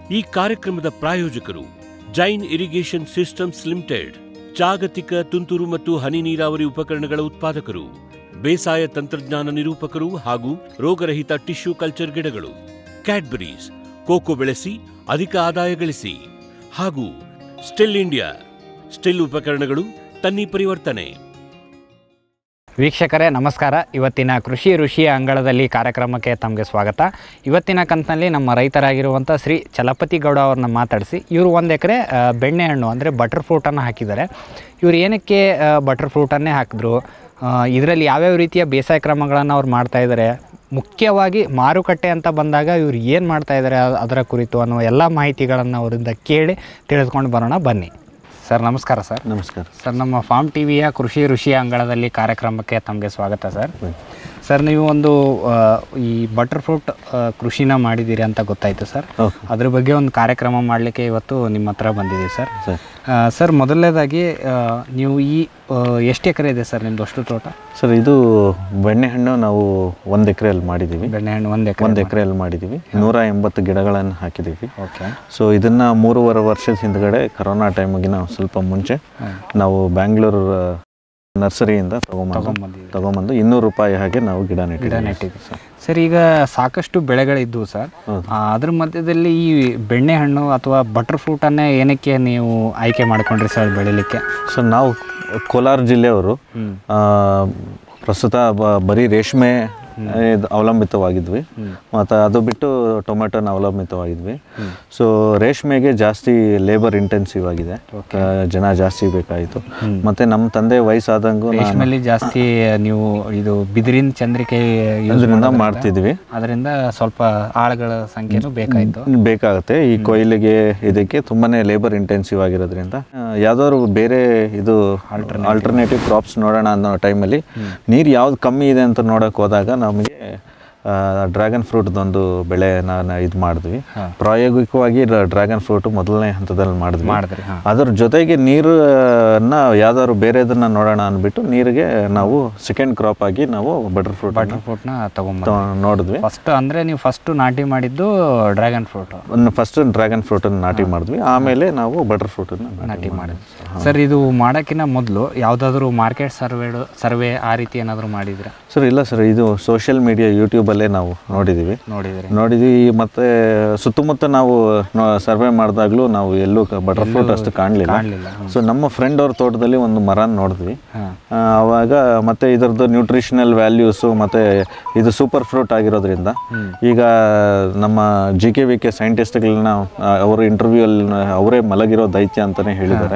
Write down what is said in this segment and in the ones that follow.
ಈ ಕಾರ್ಯಕ್ರಮದ ಪ್ರಾಯೋಜಕರು ಜೈನ್ ಇರಿಗೇಷನ್ ಸಿಸ್ಟಮ್ಸ್ ಲಿಮಿಟೆಡ್ ಜಾಗತಿಕ ತುಂತುರು ಮತ್ತು ಹನಿ ನೀರಾವರಿ ಉಪಕರಣಗಳ ಉತ್ಪಾದಕರು ಬೇಸಾಯ ತಂತ್ರಜ್ಞಾನ ನಿರೂಪಕರು ಹಾಗೂ ರೋಗರಹಿತ ಟಿಶ್ಯೂ ಕಲ್ಚರ್ ಗಿಡಗಳು ಕ್ಯಾಡ್ಬರೀಸ್ ಕೋಕೋ ಬೆಳೆಸಿ ಅಧಿಕ ಆದಾಯ ಗಳಿಸಿ ಹಾಗೂ ಸ್ಟಿಲ್ ಇಂಡಿಯಾ ಸ್ಟಿಲ್ ಉಪಕರಣಗಳು ತನ್ನಿ ಪರಿವರ್ತನೆ ವೀಕ್ಷಕರೇ ನಮಸ್ಕಾರ ಇವತ್ತಿನ ಕೃಷಿ ಋಷಿಯ ಅಂಗಳದಲ್ಲಿ ಕಾರ್ಯಕ್ರಮಕ್ಕೆ ತಮಗೆ ಸ್ವಾಗತ ಇವತ್ತಿನ ಕಂತಿನಲ್ಲಿ ನಮ್ಮ ರೈತರಾಗಿರುವಂಥ ಶ್ರೀ ಚಲಪತಿ ಗೌಡ ಅವ್ರನ್ನ ಮಾತಾಡಿಸಿ ಇವರು ಒಂದು ಎಕರೆ ಬೆಣ್ಣೆಹಣ್ಣು ಅಂದರೆ ಬಟರ್ ಫ್ರೂಟನ್ನು ಹಾಕಿದ್ದಾರೆ ಇವರು ಏನಕ್ಕೆ ಬಟರ್ ಫ್ರೂಟನ್ನೇ ಹಾಕಿದ್ರು ಇದರಲ್ಲಿ ಯಾವ್ಯಾವ ರೀತಿಯ ಬೇಸಾಯ ಕ್ರಮಗಳನ್ನು ಅವ್ರು ಮಾಡ್ತಾ ಇದ್ದಾರೆ ಮುಖ್ಯವಾಗಿ ಮಾರುಕಟ್ಟೆ ಅಂತ ಬಂದಾಗ ಇವ್ರು ಏನು ಮಾಡ್ತಾ ಇದ್ದಾರೆ ಅದರ ಕುರಿತು ಅನ್ನೋ ಎಲ್ಲ ಮಾಹಿತಿಗಳನ್ನು ಅವರಿಂದ ಕೇಳಿ ತಿಳಿದುಕೊಂಡು ಬರೋಣ ಬನ್ನಿ ಸರ್ ನಮಸ್ಕಾರ ಸರ್ ನಮಸ್ಕಾರ ಸರ್ ನಮ್ಮ ಫಾರ್ಮ್ ಟಿವಿಯ ಕೃಷಿ ಋಷಿಯ ಅಂಗಳದಲ್ಲಿ ಕಾರ್ಯಕ್ರಮಕ್ಕೆ ತಮಗೆ ಸ್ವಾಗತ ಸರ್ ಸರ್ ನೀವು ಒಂದು ಆ, ಈ ಬಟರ್ ಫ್ರೂಟ್ ಆ, ಕೃಷಿನ ಮಾಡಿದ್ದೀರಿ ಅಂತ ಗೊತ್ತಾಯಿತು ಸರ್ ಓಕೆ ಅದ್ರ ಬಗ್ಗೆ ಒಂದು ಕಾರ್ಯಕ್ರಮ ಮಾಡಲಿಕ್ಕೆ ಇವತ್ತು ನಿಮ್ಮ ಹತ್ರ ಬಂದಿದ್ದೀವಿ ಸರ್ ಸರ್ ಆ, ಸರ್ ಮೊದಲನೇದಾಗಿ ಆ, ನೀವು ಈ ಆ, ಎಷ್ಟು ಎಕರೆ ಇದೆ ಸರ್ ನಿಮ್ಮದು ಅಷ್ಟು ತೋಟ ಸರ್ ಇದು ಬೆಣ್ಣೆಹಣ್ಣು ನಾವು ಒಂದು ಎಕರೆಯಲ್ಲಿ ಮಾಡಿದ್ದೀವಿ ಬೆಣ್ಣೆಹಣ್ಣು ಒಂದು ಎಕರೆ ಒಂದು ಎಕರೆಯಲ್ಲಿ ಮಾಡಿದ್ದೀವಿ ನೂರ ಎಂಬತ್ತು ಗಿಡಗಳನ್ನು ಹಾಕಿದ್ದೀವಿ ಓಕೆ ಸೊ ಇದನ್ನು ಮೂರುವರೆ ವರ್ಷದ ಹಿಂದ್ಗಡೆ ಕರೋನಾ ಟೈಮಿಗಿನ ಸ್ವಲ್ಪ ಮುಂಚೆ ನಾವು ಬ್ಯಾಂಗ್ಳೂರು ನರ್ಸರಿಯಿಂದ ತಗೊಂಬಂದು ತಗೊಂಬಂದಿದ್ದೀವಿ ತಗೊಂಬಂದು ಇನ್ನೂರು ರೂಪಾಯಿ ಹಾಗೆ ನಾವು ಗಿಡ ಗಿಡ ನೆಟ್ಟಿದ್ದೀವಿ ನೆಟ್ಟಿದ್ದೀವಿ ಸರ್ ಈಗ ಸಾಕಷ್ಟು ಬೆಳೆಗಳಿದ್ದವು ಸರ್ ಹೌದು. ಆ, ಅದ್ರ ಮಧ್ಯದಲ್ಲಿ ಈ ಬೆಣ್ಣೆಹಣ್ಣು ಅಥವಾ ಬಟರ್ ಫ್ರೂಟನ್ನೇ ಏನಕ್ಕೆ ನೀವು ಆಯ್ಕೆ ಮಾಡ್ಕೊಂಡ್ರಿ ಸರ್ ಬೆಳಿಲಿಕ್ಕೆ ಸೊ ನಾವು ಕೋಲಾರ ಜಿಲ್ಲೆಯವರು ಹ್ಮ್. ಆ, ಪ್ರಸ್ತುತ ಬ- ಬರೀ ರೇಷ್ಮೆ ಇದ್ ಅವಲಂಬಿತವಾಗಿದ್ವಿ ಮತ್ತು ಅದು ಬಿಟ್ಟು ಟೊಮೆಟೊನ ಅವಲಂಬಿತವಾಗಿದ್ವಿ ಸೊ ರೇಷ್ಮೆಗೆ ಜಾಸ್ತಿ ಲೇಬರ್ ಇಂಟೆನ್ಸಿವ್ ಆಗಿದೆ ಆ, ಜನ ಜಾಸ್ತಿ ಬೇಕಾಯಿತು ಮತ್ತು ನಮ್ಮ ತಂದೆ ವಯಸ್ಸಾದಂಗೂ ನಾನು ರೇಷ್ಮೆಲಿ ಜಾಸ್ತಿ ನೀವು ಇದು ಬಿದಿರಿನ ಚಂದ್ರಿಕೆ use ಅದರಿಂದ ಮಾಡೋದ್ರಿಂದ ಮಾಡ್ತಿದ್ವಿ ಅದರಿಂದ ಸ್ವಲ್ಪ ಆಳುಗಳ ಸಂಖ್ಯೆನೂ ಬೇಕಾಯಿತು ಬೇಕಾಗುತ್ತೆ ಈ ಕೊಯ್ಲಿಗೆ ಇದಕ್ಕೆ ತುಂಬಾನೇ ಲೇಬರ್ ಇಂಟೆನ್ಸಿವ್ ಆಗಿರೋದ್ರಿಂದ ಆ, ಯಾವ್ದಾದ್ರು ಬೇರೆ ಇದು ಆಲ್ಟರ್ನೇಟಿವ್ ಕ್ರಾಪ್ಸ್ ನೋಡೋಣ ಅನ್ನೋ ಟೈಮಲ್ಲಿ ನೀರು ಯಾವ್ದು ಕಮ್ಮಿ ಇದೆ ಅಂತ ನೋಡಕ್ ಹೋದಾಗ ನಮಗೆ ಡ್ರ್ಯಾಗನ್ ಫ್ರೂಟ್ದೊಂದು ಬೆಳೆ ನಾನು ಇದು ಮಾಡಿದ್ವಿ ಪ್ರಾಯೋಗಿಕವಾಗಿ ಡ್ರ್ಯಾಗನ್ ಫ್ರೂಟ್ ಮೊದಲನೇ ಹಂತದಲ್ಲಿ ಮಾಡಿದ್ವಿ ಮಾಡಿದ್ರಿ ಹಾಂ ಅದ್ರ ಜೊತೆಗೆ ನೀರನ್ನ ಯಾವ್ದಾದ್ರು ಬೇರೆದನ್ನ ನೋಡೋಣ ಅಂದ್ಬಿಟ್ಟು ನೀರಿಗೆ ನಾವು ಸೆಕೆಂಡ್ ಕ್ರಾಪ್ ಆಗಿ ನಾವು ಬಟರ್ ಫ್ರೂಟ್ ಬಟರ್ ಫ್ರೂಟ್ನ ತಗೊಂಬ ನೋಡಿದ್ವಿ ಫಸ್ಟ್ ಅಂದರೆ ನೀವು ಫಸ್ಟ್ ನಾಟಿ ಮಾಡಿದ್ದು ಡ್ರ್ಯಾಗನ್ ಫ್ರೂಟ್ ಒಂದು ಫಸ್ಟ್ ಡ್ರ್ಯಾಗನ್ ಫ್ರೂಟನ್ನು ನಾಟಿ ಮಾಡಿದ್ವಿ ಆಮೇಲೆ ನಾವು ಬಟರ್ ಫ್ರೂಟನ್ನು ನಾಟಿ ಮಾಡಿದ್ವಿ ಸರ್ ಇದು ಮಾಡೋಕ್ಕಿಂತ ಮೊದಲು ಯಾವುದಾದ್ರೂ ಮಾರ್ಕೆಟ್ ಸರ್ವೆ ಸರ್ವೆ ಆ ರೀತಿ ಏನಾದರೂ ಮಾಡಿದ್ರೆ ಸರ್ ಇಲ್ಲ ಸರ್ ಇದು ಸೋಷಿಯಲ್ ಮೀಡಿಯಾ ಯೂಟ್ಯೂಬಲ್ಲೇ ನಾವು ನೋಡಿದ್ದೀವಿ ನೋಡಿದ್ರಿ ನೋಡಿದ್ವಿ ಮತ್ತೆ ಸುತ್ತಮುತ್ತ ನಾವು ಸರ್ವೆ ಮಾಡಿದಾಗಲೂ ನಾವು ಎಲ್ಲೂ ಬಟರ್ ಫ್ರೂಟ್ ಅಷ್ಟು ಕಾಣಲಿಲ್ಲ ಕಾಣಲಿಲ್ಲ ಸೊ ನಮ್ಮ ಫ್ರೆಂಡ್ ಅವ್ರ ತೋಟದಲ್ಲಿ ಒಂದು ಮರ ನೋಡಿದ್ವಿ ಹಾಂ ಆ, ಅವಾಗ ಮತ್ತೆ ಇದರದ್ದು ನ್ಯೂಟ್ರಿಷನಲ್ ವ್ಯಾಲ್ಯೂಸು ಮತ್ತೆ ಇದು ಸೂಪರ್ ಫ್ರೂಟ್ ಆಗಿರೋದ್ರಿಂದ ಈಗ ನಮ್ಮ ಜಿ ಕೆ ವಿ ಕೆ ಸೈಂಟಿಸ್ಟ್ಗಳನ್ನ ಅವರ ಇಂಟರ್ವ್ಯೂಲ್ಲಿ ಅವರೇ ಮಲಗಿರೋ ದೈತ್ಯ ಅಂತಲೇ ಹೇಳಿದ್ದಾರೆ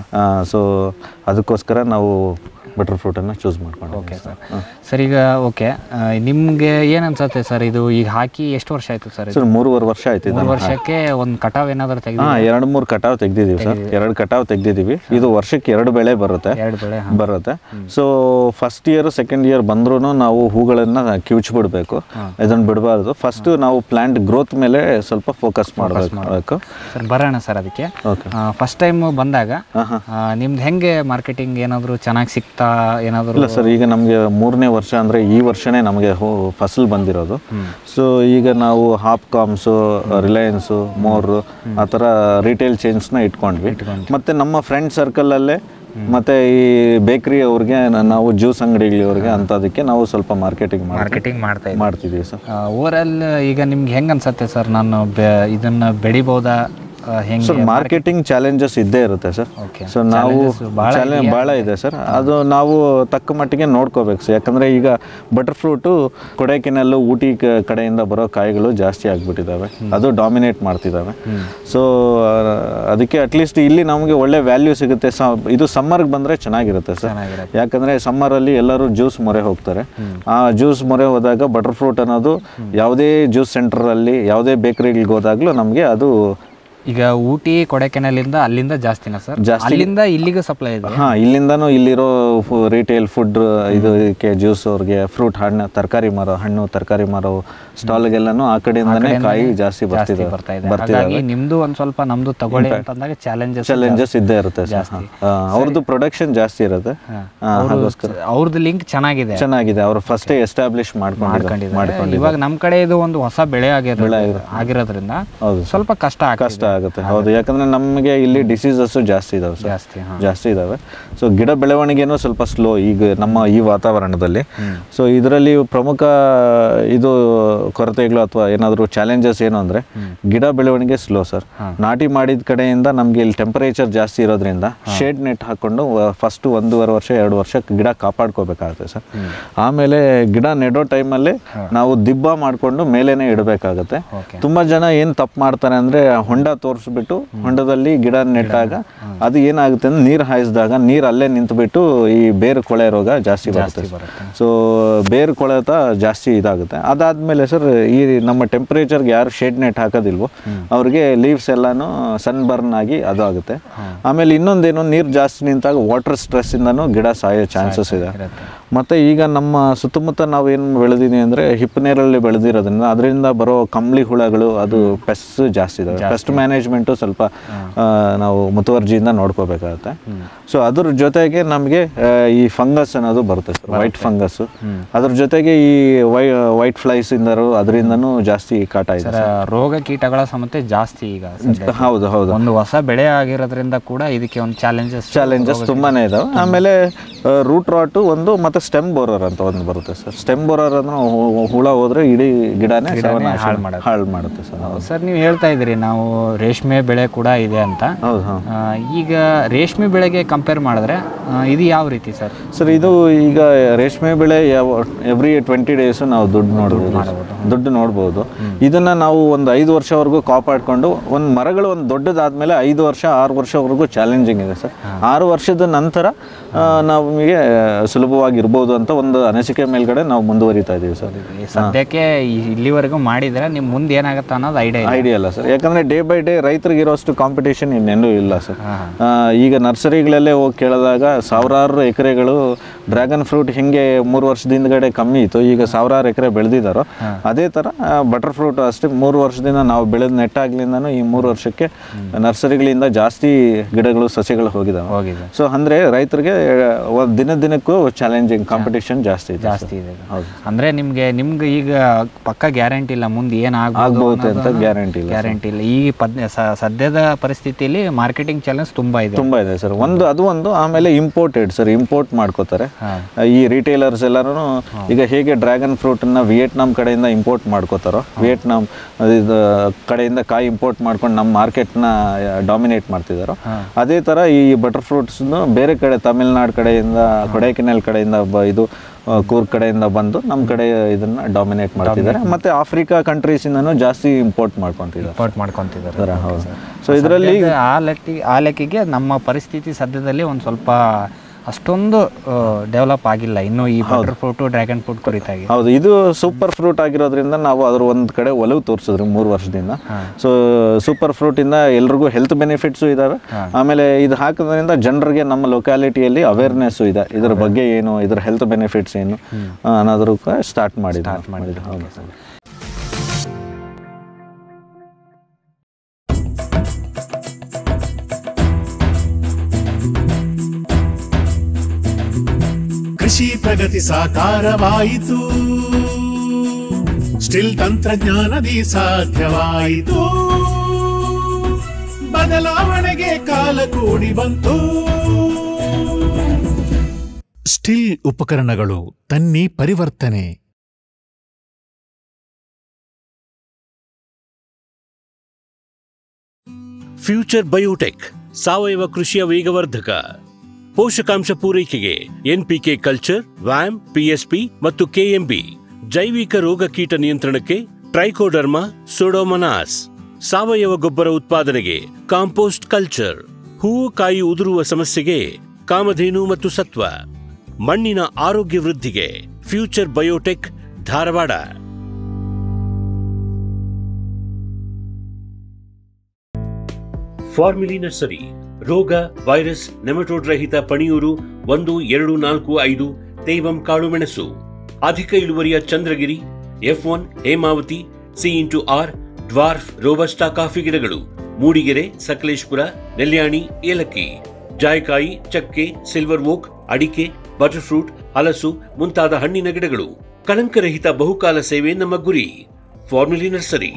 ಸೊ ಅದಕ್ಕೋಸ್ಕರ ನಾವು ಬಟರ್ ಫ್ರೂಟನ್ನು ಚೂಸ್ ಮಾಡ್ಕೊಂಡು ಓಕೆ ಸರ್ ಸರ್ ಈಗ ಓಕೆ ನಿಮಗೆ ಏನು ಅನ್ಸುತ್ತೆ ಸರ್ ಇದು ಈಗ ಹಾಕಿ ಎಷ್ಟು ವರ್ಷ ಆಯಿತು ಸರ್ ಇದು ಸರ್ ಮೂರುವರೆ ವರ್ಷ ಆಯ್ತು ಮೂರು ವರ್ಷಕ್ಕೆ ಒಂದು ಕಟಾವ್ ಏನಾದರೂ ತೆಗೆದು ಹಾ ಎರಡು ಮೂರು ಕಟಾವ್ ತೆಗ್ದಿದೀವಿ ಸರ್ ಎರಡು ಕಟಾವ್ ತೆಗ್ದಿದೀವಿ ಇದು ವರ್ಷಕ್ಕೆ ಎರಡು ಬೆಳೆ ಬರುತ್ತೆ ಎರಡು ಬೆಳೆ ಬರುತ್ತೆ so first year second year ಬಂದ್ರೂ ನಾವು ಹೂಗಳನ್ನ ಕಿವುಚ್ ಬಿಡಬೇಕು ಇದನ್ನ ಬಿಡಬಾರ್ದು ಫಸ್ಟ್ ನಾವು ಪ್ಲಾಂಟ್ ಗ್ರೋತ್ ಮೇಲೆ ಸ್ವಲ್ಪ ಫೋಕಸ್ ಮಾಡಬೇಕು ಸರ್ ಬರೋಣ ಸರ್ ಅದಕ್ಕೆ ಓಕೆ ಫಸ್ಟ್ ಟೈಮ್ ಬಂದಾಗ ಆ, ನಿಮ್ದು ಹೆಂಗೆ ಮಾರ್ಕೆಟಿಂಗ್ ಏನಾದರೂ ಚೆನ್ನಾಗಿ ಸಿಗ್ತಾ ಏನಾದರೂ ಇಲ್ಲ ಸರ್ ಈಗ ನಮಗೆ ಮೂರನೇ ವರ್ಷ ಅಂದರೆ ಈ ವರ್ಷನೇ ನಮಗೆ ಹೂ ಫಸಲ್ ಬಂದಿರೋದು ಸೊ ಈಗ ನಾವು ಹಾಪ್ಕಾಮ್ಸು ರಿಲಯನ್ಸು ಮೋರು ಆ ಥರ ರಿಟೇಲ್ ಚೇನ್ಸ್ನ ಇಟ್ಕೊಂಡ್ವಿ ಮತ್ತು ನಮ್ಮ ಫ್ರೆಂಡ್ ಸರ್ಕಲಲ್ಲೇ ಮತ್ತು ಈ ಬೇಕ್ರಿ ಅವ್ರಿಗೆ ನ- ನಾವು ಜ್ಯೂಸ್ ಅಂಗಡಿಗಳವ್ರಿಗೆ ಅಂಥದಕ್ಕೆ ನಾವು ಸ್ವಲ್ಪ ಮಾರ್ಕೆಟಿಂಗ್ ಮಾಡಿ ಮಾರ್ಕೆಟಿಂಗ್ ಮಾಡ್ತಾ ಇದ್ದೀವಿ ಮಾಡ್ತಿದ್ದೀವಿ ಸರ್ ಓವರಾಲ್ ಈಗ ನಿಮ್ಗೆ ಹೆಂಗೆ ಅನ್ಸತ್ತೆ ಸರ್ ನಾನು ಬೆ ಇದನ್ನು ಬೆಳಿಬೋದಾ ಆ, ಹೆಂಗೆ ಸರ್ ಮಾರ್ಕೆಟಿಂಗ್ ಚಾಲೆಂಜಸ್ ಇದ್ದೇ ಇರುತ್ತೆ ಸರ್ ಓಕೆ ಸೊ ನಾವು ಚಾಲೆಂಜ್ ಭಾಳ ಇದೆ ಸರ್ ಅದು ನಾವು ತಕ್ಕ ಮಟ್ಟಿಗೆ ನೋಡ್ಕೋಬೇಕು ಸರ್ ಯಾಕಂದರೆ ಈಗ ಬಟರ್ ಫ್ರೂಟು ಕೊಡೈಕೆನಲ್ಲು ಊಟಿ ಕ- ಕಡೆಯಿಂದ ಬರೋ ಕಾಯಿಗಳು ಜಾಸ್ತಿ ಆಗಿಬಿಟ್ಟಿದ್ದಾವೆ ಅದು ಡಾಮಿನೇಟ್ ಮಾಡ್ತಿದ್ದಾವೆ ಸೊ ಅದಕ್ಕೆ ಅಟ್ಲೀಸ್ಟ್ ಇಲ್ಲಿ ನಮಗೆ ಒಳ್ಳೆ ವ್ಯಾಲ್ಯೂ ಸಿಗುತ್ತೆ ಸ ಇದು ಸಮ್ಮರ್ಗೆ ಬಂದರೆ ಚೆನ್ನಾಗಿರುತ್ತೆ ಸರ್ ಚೆನ್ನಾಗಿರುತ್ತೆ ಯಾಕಂದರೆ ಸಮ್ಮರಲ್ಲಿ ಎಲ್ಲರೂ ಜ್ಯೂಸ್ ಮೊರೆ ಹೋಗ್ತಾರೆ ಆ ಜ್ಯೂಸ್ ಮೊರೆ ಹೋದಾಗ ಬಟರ್ ಫ್ರೂಟ್ ಅನ್ನೋದು ಯಾವುದೇ ಜ್ಯೂಸ್ ಸೆಂಟರಲ್ಲಿ ಯಾವುದೇ ಬೇಕರಿಗಳಿಗೆ ಹೋದಾಗಲೂ ನಮಗೆ ಅದು ಈಗ ಊಟಿ ಕೊಡೈಕೆನಾಲಿಂದ ಅಲ್ಲಿಂದ ಜಾಸ್ತಿನಾ ಸರ್ ಜಾಸ್ತಿ. ಅಲ್ಲಿಂದ ಇಲ್ಲಿಗೂ ಸಪ್ಲೈ ಇದೆ ಹಾ ಇಲ್ಲಿಂದಾನು ಇಲ್ಲಿರೋ ರಿಟೇಲ್ ಫುಡ್ ಇದು ಇದಕ್ಕೆ ಜ್ಯೂಸ್ ಅವ್ರಿಗೆ ಫ್ರೂಟ್ ಹಣ್ಣು ತರಕಾರಿ ಮರ ಹಣ್ಣು ತರಕಾರಿ ಮರ ಸ್ಟಾಲ್ಗೆಲ್ಲಾನು ಆ ಕಡೆಯಿಂದಾನೇ ಕಾಯಿ ಜಾಸ್ತಿ ಜಾಸ್ತಿ ಬರ್ತಿದೆ ಬರ್ತಾ ಇದೆ ಹಾಗಾಗಿ ನಿಮ್ದು ಒಂದ್ ಸ್ವಲ್ಪ ನಮ್ದು ತಗೊಳ್ಳಿ ಅಂತಂದಾಗ ಚಾಲೆಂಜಸ್ ಚಾಲೆಂಜಸ್ ಇದ್ದೇ ಇರುತ್ತೆ ಸರ್ ಅವ್ರದ್ದು ಪ್ರೊಡಕ್ಷನ್ ಜಾಸ್ತಿ ಇರುತ್ತೆ ಹಾ, ಹಾಗೋಸ್ಕರ ಅವ್ರದ್ದು ಲಿಂಕ್ ಚೆನ್ನಾಗಿದೆ ಚೆನ್ನಾಗಿದೆ ಅವರು ಫಸ್ಟೇ ಎಸ್ಟಾಬ್ಲಿಷ್ ಮಾಡ್ಕೊಂಡಿದ್ದಾರೆ ಮಾಡ್ಕೊಂಡಿದ್ದಾರೆ ಮಾಡ್ಕೊಂಡಿದ್ದಾರೆ ಇವಾಗ ನಮ್ಮ ಕಡೆ ಇದು ಒಂದು ಹೊಸ ಬೆಳೆ ಆಗಿರೋದು ಆಗಿರೋದ್ರಿಂದ ಹೌದು ಸ್ವಲ್ಪ ಕಷ್ಟ ಆಗ್ತದೆ ಕಷ್ಟ ಆಗುತ್ತೆ ಹೌದು ಯಾಕಂದ್ರೆ ನಮಗೆ ಇಲ್ಲಿ ಡಿಸೀಸಸ್ ಜಾಸ್ತಿ ಇದಾವೆ ಸರ್ ಜಾಸ್ತಿ ಹಾ ಜಾಸ್ತಿ ಇದಾವೆ ಸೊ ಗಿಡ ಬೆಳವಣಿಗೆನೂ ಸ್ವಲ್ಪ ಸ್ಲೋ ಈಗ ನಮ್ಮ ಈ ವಾತಾವರಣದಲ್ಲಿ ಸೊ ಇದರಲ್ಲಿ ಪ್ರಮುಖ ಇದು ಕೊರತೆಗಳು ಅಥವಾ ಏನಾದರೂ ಚಾಲೆಂಜಸ್ ಏನು ಅಂದರೆ ಗಿಡ ಬೆಳವಣಿಗೆ ಸ್ಲೋ ಸರ್ ನಾಟಿ ಮಾಡಿದ ಕಡೆಯಿಂದ ನಮಗೆ ಇಲ್ಲಿ ಟೆಂಪರೇಚರ್ ಜಾಸ್ತಿ ಇರೋದ್ರಿಂದ ಶೇಡ್ ನೆಟ್ ಹಾಕೊಂಡು ಫಸ್ಟ್ ಒಂದೂವರೆ ವರ್ಷ ಎರಡು ವರ್ಷ ಗಿಡ ಕಾಪಾಡ್ಕೋಬೇಕಾಗುತ್ತೆ ಸರ್ ಆಮೇಲೆ ಗಿಡ ನೆಡೋ ಟೈಮಲ್ಲಿ ನಾವು ದಿಬ್ಬ ಮಾಡಿಕೊಂಡು ಮೇಲೇನೆ ಇಡಬೇಕಾಗತ್ತೆ ಓಕೆ ತುಂಬಾ ಜನ ಏನ್ ತಪ್ಪು ಮಾಡ್ತಾರೆ ಅಂದ್ರೆ ಹೊಂಡ ತೋರಿಸ್ಬಿಟ್ಟು ಹೊಂಡದಲ್ಲಿ ಗಿಡ ನೆಟ್ಟಾಗ ಅದು ಏನಾಗುತ್ತೆ ಅಂದ್ರೆ ನೀರು ಹಾಯಿಸಿದಾಗ ನೀರು ಅಲ್ಲೇ ನಿಂತುಬಿಟ್ಟು ಈ ಬೇರು ಕೊಳೆ ರೋಗ ಜಾಸ್ತಿ ಬರುತ್ತೆ ಬರುತ್ತೆ ಸೊ ಬೇರು ಕೊಳೆತ ಜಾಸ್ತಿ ಇದಾಗುತ್ತೆ ಅದಾದ್ಮೇಲೆ ಸರ್ ಈ ನಮ್ಮ ಟೆಂಪರೇಚರ್ಗೆ ಯಾರು ಶೇಡ್ ನೆಟ್ ಹಾಕೋದಿಲ್ವೋ ಅವ್ರಿಗೆ ಲೀವ್ಸ್ ಎಲ್ಲಾನು ಸನ್ ಬರ್ನ್ ಆಗಿ ಅದು ಆಗುತ್ತೆ ಆಮೇಲೆ ಇನ್ನೊಂದೇನು ನೀರು ಜಾಸ್ತಿ ನಿಂತಾಗ ವಾಟರ್ ಸ್ಟ್ರೆಸ್ ಇಂದನೂ ಗಿಡ ಸಾಯೋ ಚಾನ್ಸಸ್ ಇದೆ ಇರುತ್ತೆ ಮತ್ತೆ ಈಗ ನಮ್ಮ ಸುತ್ತಮುತ್ತ ನಾವು ಏನು ಬೆಳೆದಿದ್ದೀವಿ ಅಂದರೆ ಹಿಪ್ ನೀರಲ್ಲಿ ಬೆಳೆದಿರೋದ್ರಿಂದ ಅದರಿಂದ ಬರೋ ಕಂಬಳಿ ಹುಳಗಳು ಅದು ಪೆಸ್ಟ್ ಜಾಸ್ತಿ ಇದಾವೆ ಪೆಸ್ಟ್ ಮ್ಯಾನೇಜ್ಮೆಂಟು ಸ್ವಲ್ಪ ಆ, ನಾವು ಮುತುವರ್ಜಿಯಿಂದ ನೋಡ್ಕೋಬೇಕಾಗತ್ತೆ ಸೊ ಅದ್ರ ಜೊತೆಗೆ ನಮಗೆ ಈ ಫಂಗಸ್ ಅನ್ನೋದು ಬರುತ್ತೆ ಸರ್ ವೈಟ್ ಫಂಗಸ್ ಅದ್ರ ಜೊತೆಗೆ ಈ ವೈ ವೈಟ್ ಫ್ಲೈಸ್ ಇಂದರು ಅದರಿಂದನೂ ಜಾಸ್ತಿ ಕಾಟ ಇದೆ ಸರ್ ರೋಗ ಕೀಟಗಳ ಸಮಸ್ಯೆ ಜಾಸ್ತಿ ಈಗ ಸದ್ಯ. ಹೌದು ಹೌದು ಒಂದು ಹೊಸ ಬೆಳೆ ಆಗಿರೋದ್ರಿಂದ ಕೂಡ ಇದಕ್ಕೆ ಒಂದು ಚಾಲೆಂಜಸ್ ಚಾಲೆಂಜಸ್ ತುಂಬಾನೇ ಇದಾವೆ ಆಮೇಲೆ ರೂಟ್ ರಾಟು ಒಂದು ಮತ್ತೆ ಸ್ಟೆಮ್ ಬೋರರ್ ಅಂತ ಒಂದು ಬರುತ್ತೆ ಸರ್ ಸ್ಟೆಮ್ ಬೋರರ್ ಅಂದ್ರೆ ಹು- ಹುಳ ಹೋದ್ರೆ ಇಡೀ ಗಿಡನೇ ಸರ್ವನಾಶ ಹಾಳ್ ಮಾಡುತ್ತೆ. ಹಾಳು ಮಾಡುತ್ತೆ ಸರ್ ಹೌದು ಸರ್ ನೀವು ಹೇಳ್ತಾ ಇದ್ದೀರಿ ನಾವು ರೇಷ್ಮೆ ಬೆಳೆ ಕೂಡ ಇದೆ ಅಂತ ಹೌದು ಹೌದು ಆ, ಈಗ ರೇಷ್ಮೆ ಬೆಳೆಗೆ ಕಂಪೇರ್ ಮಾಡಿದ್ರೆ ಆ, ಇದು ಯಾವ ರೀತಿ ಸರ್ ಸರ್ ಇದು ಈಗ ರೇಷ್ಮೆ ಬೆಳೆ ಯಾವ ಎವ್ರಿ ಟ್ವೆಂಟಿ ಡೇಸ್ ನಾವು ದುಡ್ಡು ನೋಡ್ಬೋದು ದುಡ್ಡು ನೋಡ್ಬೋದು ಇದನ್ನ ನಾವು ಒಂದು ಐದು ವರ್ಷವರೆಗೂ ಕಾಪಾಡ್ಕೊಂಡು ಒಂದು ಮರಗಳು ಒಂದು ದೊಡ್ಡದಾದ್ಮೇಲೆ ಐದು ವರ್ಷ ಆರು ವರ್ಷವರೆಗೂ ಚಾಲೆಂಜಿಂಗ್ ಇದೆ ಸರ್ ಆರು ವರ್ಷದ ನಂತರ ಆ, ನಮಗೆ ಸುಲಭವಾಗಿರ್ಬೋದು ಅಂತ ಒಂದು ಅನಿಸಿಕೆ ಮೇಲ್ಗಡೆ ನಾವು ಮುಂದುವರಿತಾ ಇದೀವಿ ಸರ್ ಈ ಸದ್ಯಕ್ಕೆ ಈ- ಇಲ್ಲಿವರೆಗೂ ಮಾಡಿದ್ರೆ ನಿಮ್ ಮುಂದೆ ಏನಾಗುತ್ತೆ ಅನ್ನೋದು ಐಡಿಯಾ ಇದೆ ಐಡಿಯಾ ಇಲ್ಲ ಸರ್ ಯಾಕಂದ್ರೆ ಡೇ ಬೈ ಡೇ ರೈತರಿಗೆ ಇರೋಷ್ಟು ಕಾಂಪಿಟೇಷನ್ ಇನ್ನೆಲ್ಲೂ ಇಲ್ಲ ಸರ್ ಆ, ಈಗ ನರ್ಸರಿಗಳಲ್ಲೇ ಹೋಗಿ ಕೇಳಿದಾಗ ಸಾವಿರಾರು ಎಕರೆಗಳು ಡ್ರ್ಯಾಗನ್ ಫ್ರೂಟ್ ಹಿಂಗೆ ಮೂರು ವರ್ಷದ ಹಿಂದ್ಗಡೆ ಕಮ್ಮಿ ಇತ್ತು ಈಗ ಸಾವಿರಾರು ಎಕರೆ ಬೆಳೆದಿದ್ದಾರೋ ಅದೇ ಥರ ಬಟರ್ ಫ್ರೂಟ್ ಅಷ್ಟೇ ಮೂರು ವರ್ಷದಿಂದ ನಾವು ಬೆಳೆದ ನೆಟ್ಟಾಗ್ಲಿಂದನೂ ಈ ಮೂರು ವರ್ಷಕ್ಕೆ ನರ್ಸರಿಗಳಿಂದ ಜಾಸ್ತಿ ಗಿಡಗಳು ಸಸ್ಯಗಳು ಹೋಗಿದಾವೆ ಹೋಗಿದೆ ಸೊ ಅಂದರೆ ರೈತರಿಗೆ ಒಂದು ದಿನ ದಿನಕ್ಕೂ ಚಾಲೆಂಜಿಂಗ್ ಕಾಂಪಿಟೇಷನ್ ಜಾಸ್ತಿ ಇದೆ ಜಾಸ್ತಿ ಇದೆ ಹೌದು ಅಂದ್ರೆ ನಿಮ್ಗೆ ನಿಮ್ಗೆ ಈಗ ಪಕ್ಕ ಗ್ಯಾರಂಟಿ ಇಲ್ಲ ಮುಂದೆ ಏನಾಗ್ಬೋದು ಆಗ್ಬೋದು ಅಂತ ಗ್ಯಾರಂಟಿ ಇಲ್ಲ ಗ್ಯಾರಂಟಿ ಇಲ್ಲ ಈ ಪದ್ ಸ- ಸದ್ಯದ ಪರಿಸ್ಥಿತಿಯಲ್ಲಿ ಮಾರ್ಕೆಟಿಂಗ್ ಚಾಲೆಂಜ್ ತುಂಬಾ ಇದೆ ತುಂಬಾ ಇದೆ ಸರ್ ಒಂದು ಅದು ಒಂದು ಆಮೇಲೆ ಇಂಪೋರ್ಟೆಡ್ ಸರ್ ಇಂಪೋರ್ಟ್ ಮಾಡ್ಕೋತಾರೆ ಹಾ. ಈ ರಿಟೇಲರ್ಸ್ ಎಲ್ಲರೂ ಈಗ ಹೇಗೆ ಡ್ರ್ಯಾಗನ್ ಫ್ರೂಟನ್ನ ವಿಯೆಟ್ನಾಂ ಕಡೆಯಿಂದ ಇಂಪೋರ್ಟ್ ಮಾಡ್ಕೋತಾರೋ ವಿಯೆಟ್ನಾಂ ಇದು ಕಡೆಯಿಂದ ಕಾಯಿ ಇಂಪೋರ್ಟ್ ಮಾಡ್ಕೊಂಡು ನಮ್ಮ ಮಾರ್ಕೆಟ್ನ ಡಾಮಿನೇಟ್ ಮಾಡ್ತಿದ್ದಾರೋ ಅದೇ ಥರ ಈ ಬಟರ್ ಫ್ರೂಟ್ಸ್ನು ಬೇರೆ ಕಡೆ ತಮಿಳ್ನಾಡು ಕಡೆಯಿಂದ ಕೊಡೈಕೆನಾಲ್ ಕಡೆಯಿಂದ ಬ ಇದು ಆ, ಕೂರ್ಗ್ ಕಡೆಯಿಂದ ಬಂದು ನಮ್ಮ ಕಡೆ ಇದನ್ನ ಡಾಮಿನೇಟ್ ಮಾಡ್ತಿದ್ದಾರೆ ಮತ್ತೆ ಆಫ್ರಿಕಾ ಕಂಟ್ರೀಸಿಂದನೂ ಜಾಸ್ತಿ ಇಂಪೋರ್ಟ್ ಮಾಡ್ಕೊಂತಿದ್ದಾರೆ ಇಂಪೋರ್ಟ್ ಮಾಡ್ಕೊಂತಿದ್ದಾರೆ ಹೌದು ಸೊ ಇದರಲ್ಲಿ ಸದ್ಯದ ಆ ಲೆಕ್ಕ ಆ ಲೆಕ್ಕಿಗೆ ನಮ್ಮ ಪರಿಸ್ಥಿತಿ ಸದ್ಯದಲ್ಲಿ ಒಂದು ಸ್ವಲ್ಪ ಅಷ್ಟೊಂದು ಡೆವಲಪ್ ಆಗಿಲ್ಲ ಇನ್ನು ಈ ಬಟರ್ ಫ್ರೂಟು ಡ್ರ್ಯಾಗನ್ ಫ್ರೂಟ್ ಕುರಿತಾಗಿ ಹೌದು ಇದು ಸೂಪರ್ ಫ್ರೂಟ್ ಆಗಿರೋದ್ರಿಂದ ನಾವು ಅದ್ರ ಒಂದು ಕಡೆ ಒಲವು ತೋರಿಸಿದ್ರಿ ಮೂರು ವರ್ಷದಿಂದ ಸೊ ಸೂಪರ್ ಫ್ರೂಟ್ ಇಂದ ಎಲ್ರಿಗೂ ಹೆಲ್ತ್ ಬೆನಿಫಿಟ್ಸು ಇದಾವೆ ಆಮೇಲೆ ಇದು ಹಾಕೋದ್ರಿಂದ ಜನರಿಗೆ ನಮ್ಮ ಲೊಕ್ಯಾಲಿಟಿಯಲ್ಲಿ ಅವೇರ್ನೆಸ್ಸು ಇದೆ ಇದ್ರ ಬಗ್ಗೆ ಏನು ಇದ್ರ ಹೆಲ್ತ್ ಬೆನಿಫಿಟ್ಸ್ ಏನು ಆ, ಅನ್ನೋದ್ರ ಸ್ಟಾರ್ಟ್ ಮಾಡಿದ್ರು ಹೌದು ಸರ್ ಕೃಷಿ ಪ್ರಗತಿ ಸಾಕಾರವಾಯಿತು ಸ್ಟಿಲ್ ತಂತ್ರಜ್ಞಾನದಿ ಸಾಧ್ಯವಾಯಿತು ಬದಲಾವಣೆಗೆ ಕಾಲ ಕೂಡಿ ಬಂತು ಸ್ಟಿಲ್ ಉಪಕರಣಗಳು ತನ್ನಿ ಪರಿವರ್ತನೆ ಫ್ಯೂಚರ್ ಬಯೋಟೆಕ್ ಸಾವಯವ ಕೃಷಿಯ ವೇಗವರ್ಧಕ ಪೋಷಕಾಂಶ ಪೂರೈಕೆಗೆ ಎನ್ಪಿಕೆ ಕಲ್ಚರ್ ವ್ಯಾಮ್ ಪಿಎಸ್ಪಿ ಮತ್ತು ಕೆಎಂಬಿ ಜೈವಿಕ ರೋಗ ಕೀಟ ನಿಯಂತ್ರಣಕ್ಕೆ ಟ್ರೈಕೋಡರ್ಮಾ ಸೊಡೋಮನಾಸ್ ಸಾವಯವ ಗೊಬ್ಬರ ಉತ್ಪಾದನೆಗೆ ಕಾಂಪೋಸ್ಟ್ ಕಲ್ಚರ್ ಹೂವು ಕಾಯಿ ಉದುರುವ ಸಮಸ್ಯೆಗೆ ಕಾಮಧೇನು ಮತ್ತು ಸತ್ವ ಮಣ್ಣಿನ ಆರೋಗ್ಯ ವೃದ್ಧಿಗೆ future biotech Dharwad Farmily nursery ರೋಗ ವೈರಸ್ ನೆಮಟೋಡ್ ರಹಿತ ಪಣಿಯೂರು ಒಂದು ಎರಡು ನಾಲ್ಕು ಐದು ತೇವಂ ಕಾಳುಮೆಣಸು ಅಧಿಕ ಇಳುವರಿಯ Chandragiri F one Hemavathi C into R dwarf robusta coffee ಗಿಡಗಳು ಮೂಡಿಗೆರೆ ಸಕಲೇಶ್ಪುರ ನೆಲ್ಯಾಣಿ ಏಲಕ್ಕಿ ಜಾಯ್ಕಾಯಿ ಚಕ್ಕೆ ಸಿಲ್ವರ್ ಓಕ್ ಅಡಿಕೆ ಬಟರ್ ಫ್ರೂಟ್ ಹಲಸು ಮುಂತಾದ ಹಣ್ಣಿನ ಗಿಡಗಳು ಕಳಂಕರಹಿತ ಬಹುಕಾಲ ಸೇವೆ ನಮ್ಮ ಗುರಿ Farmily nursery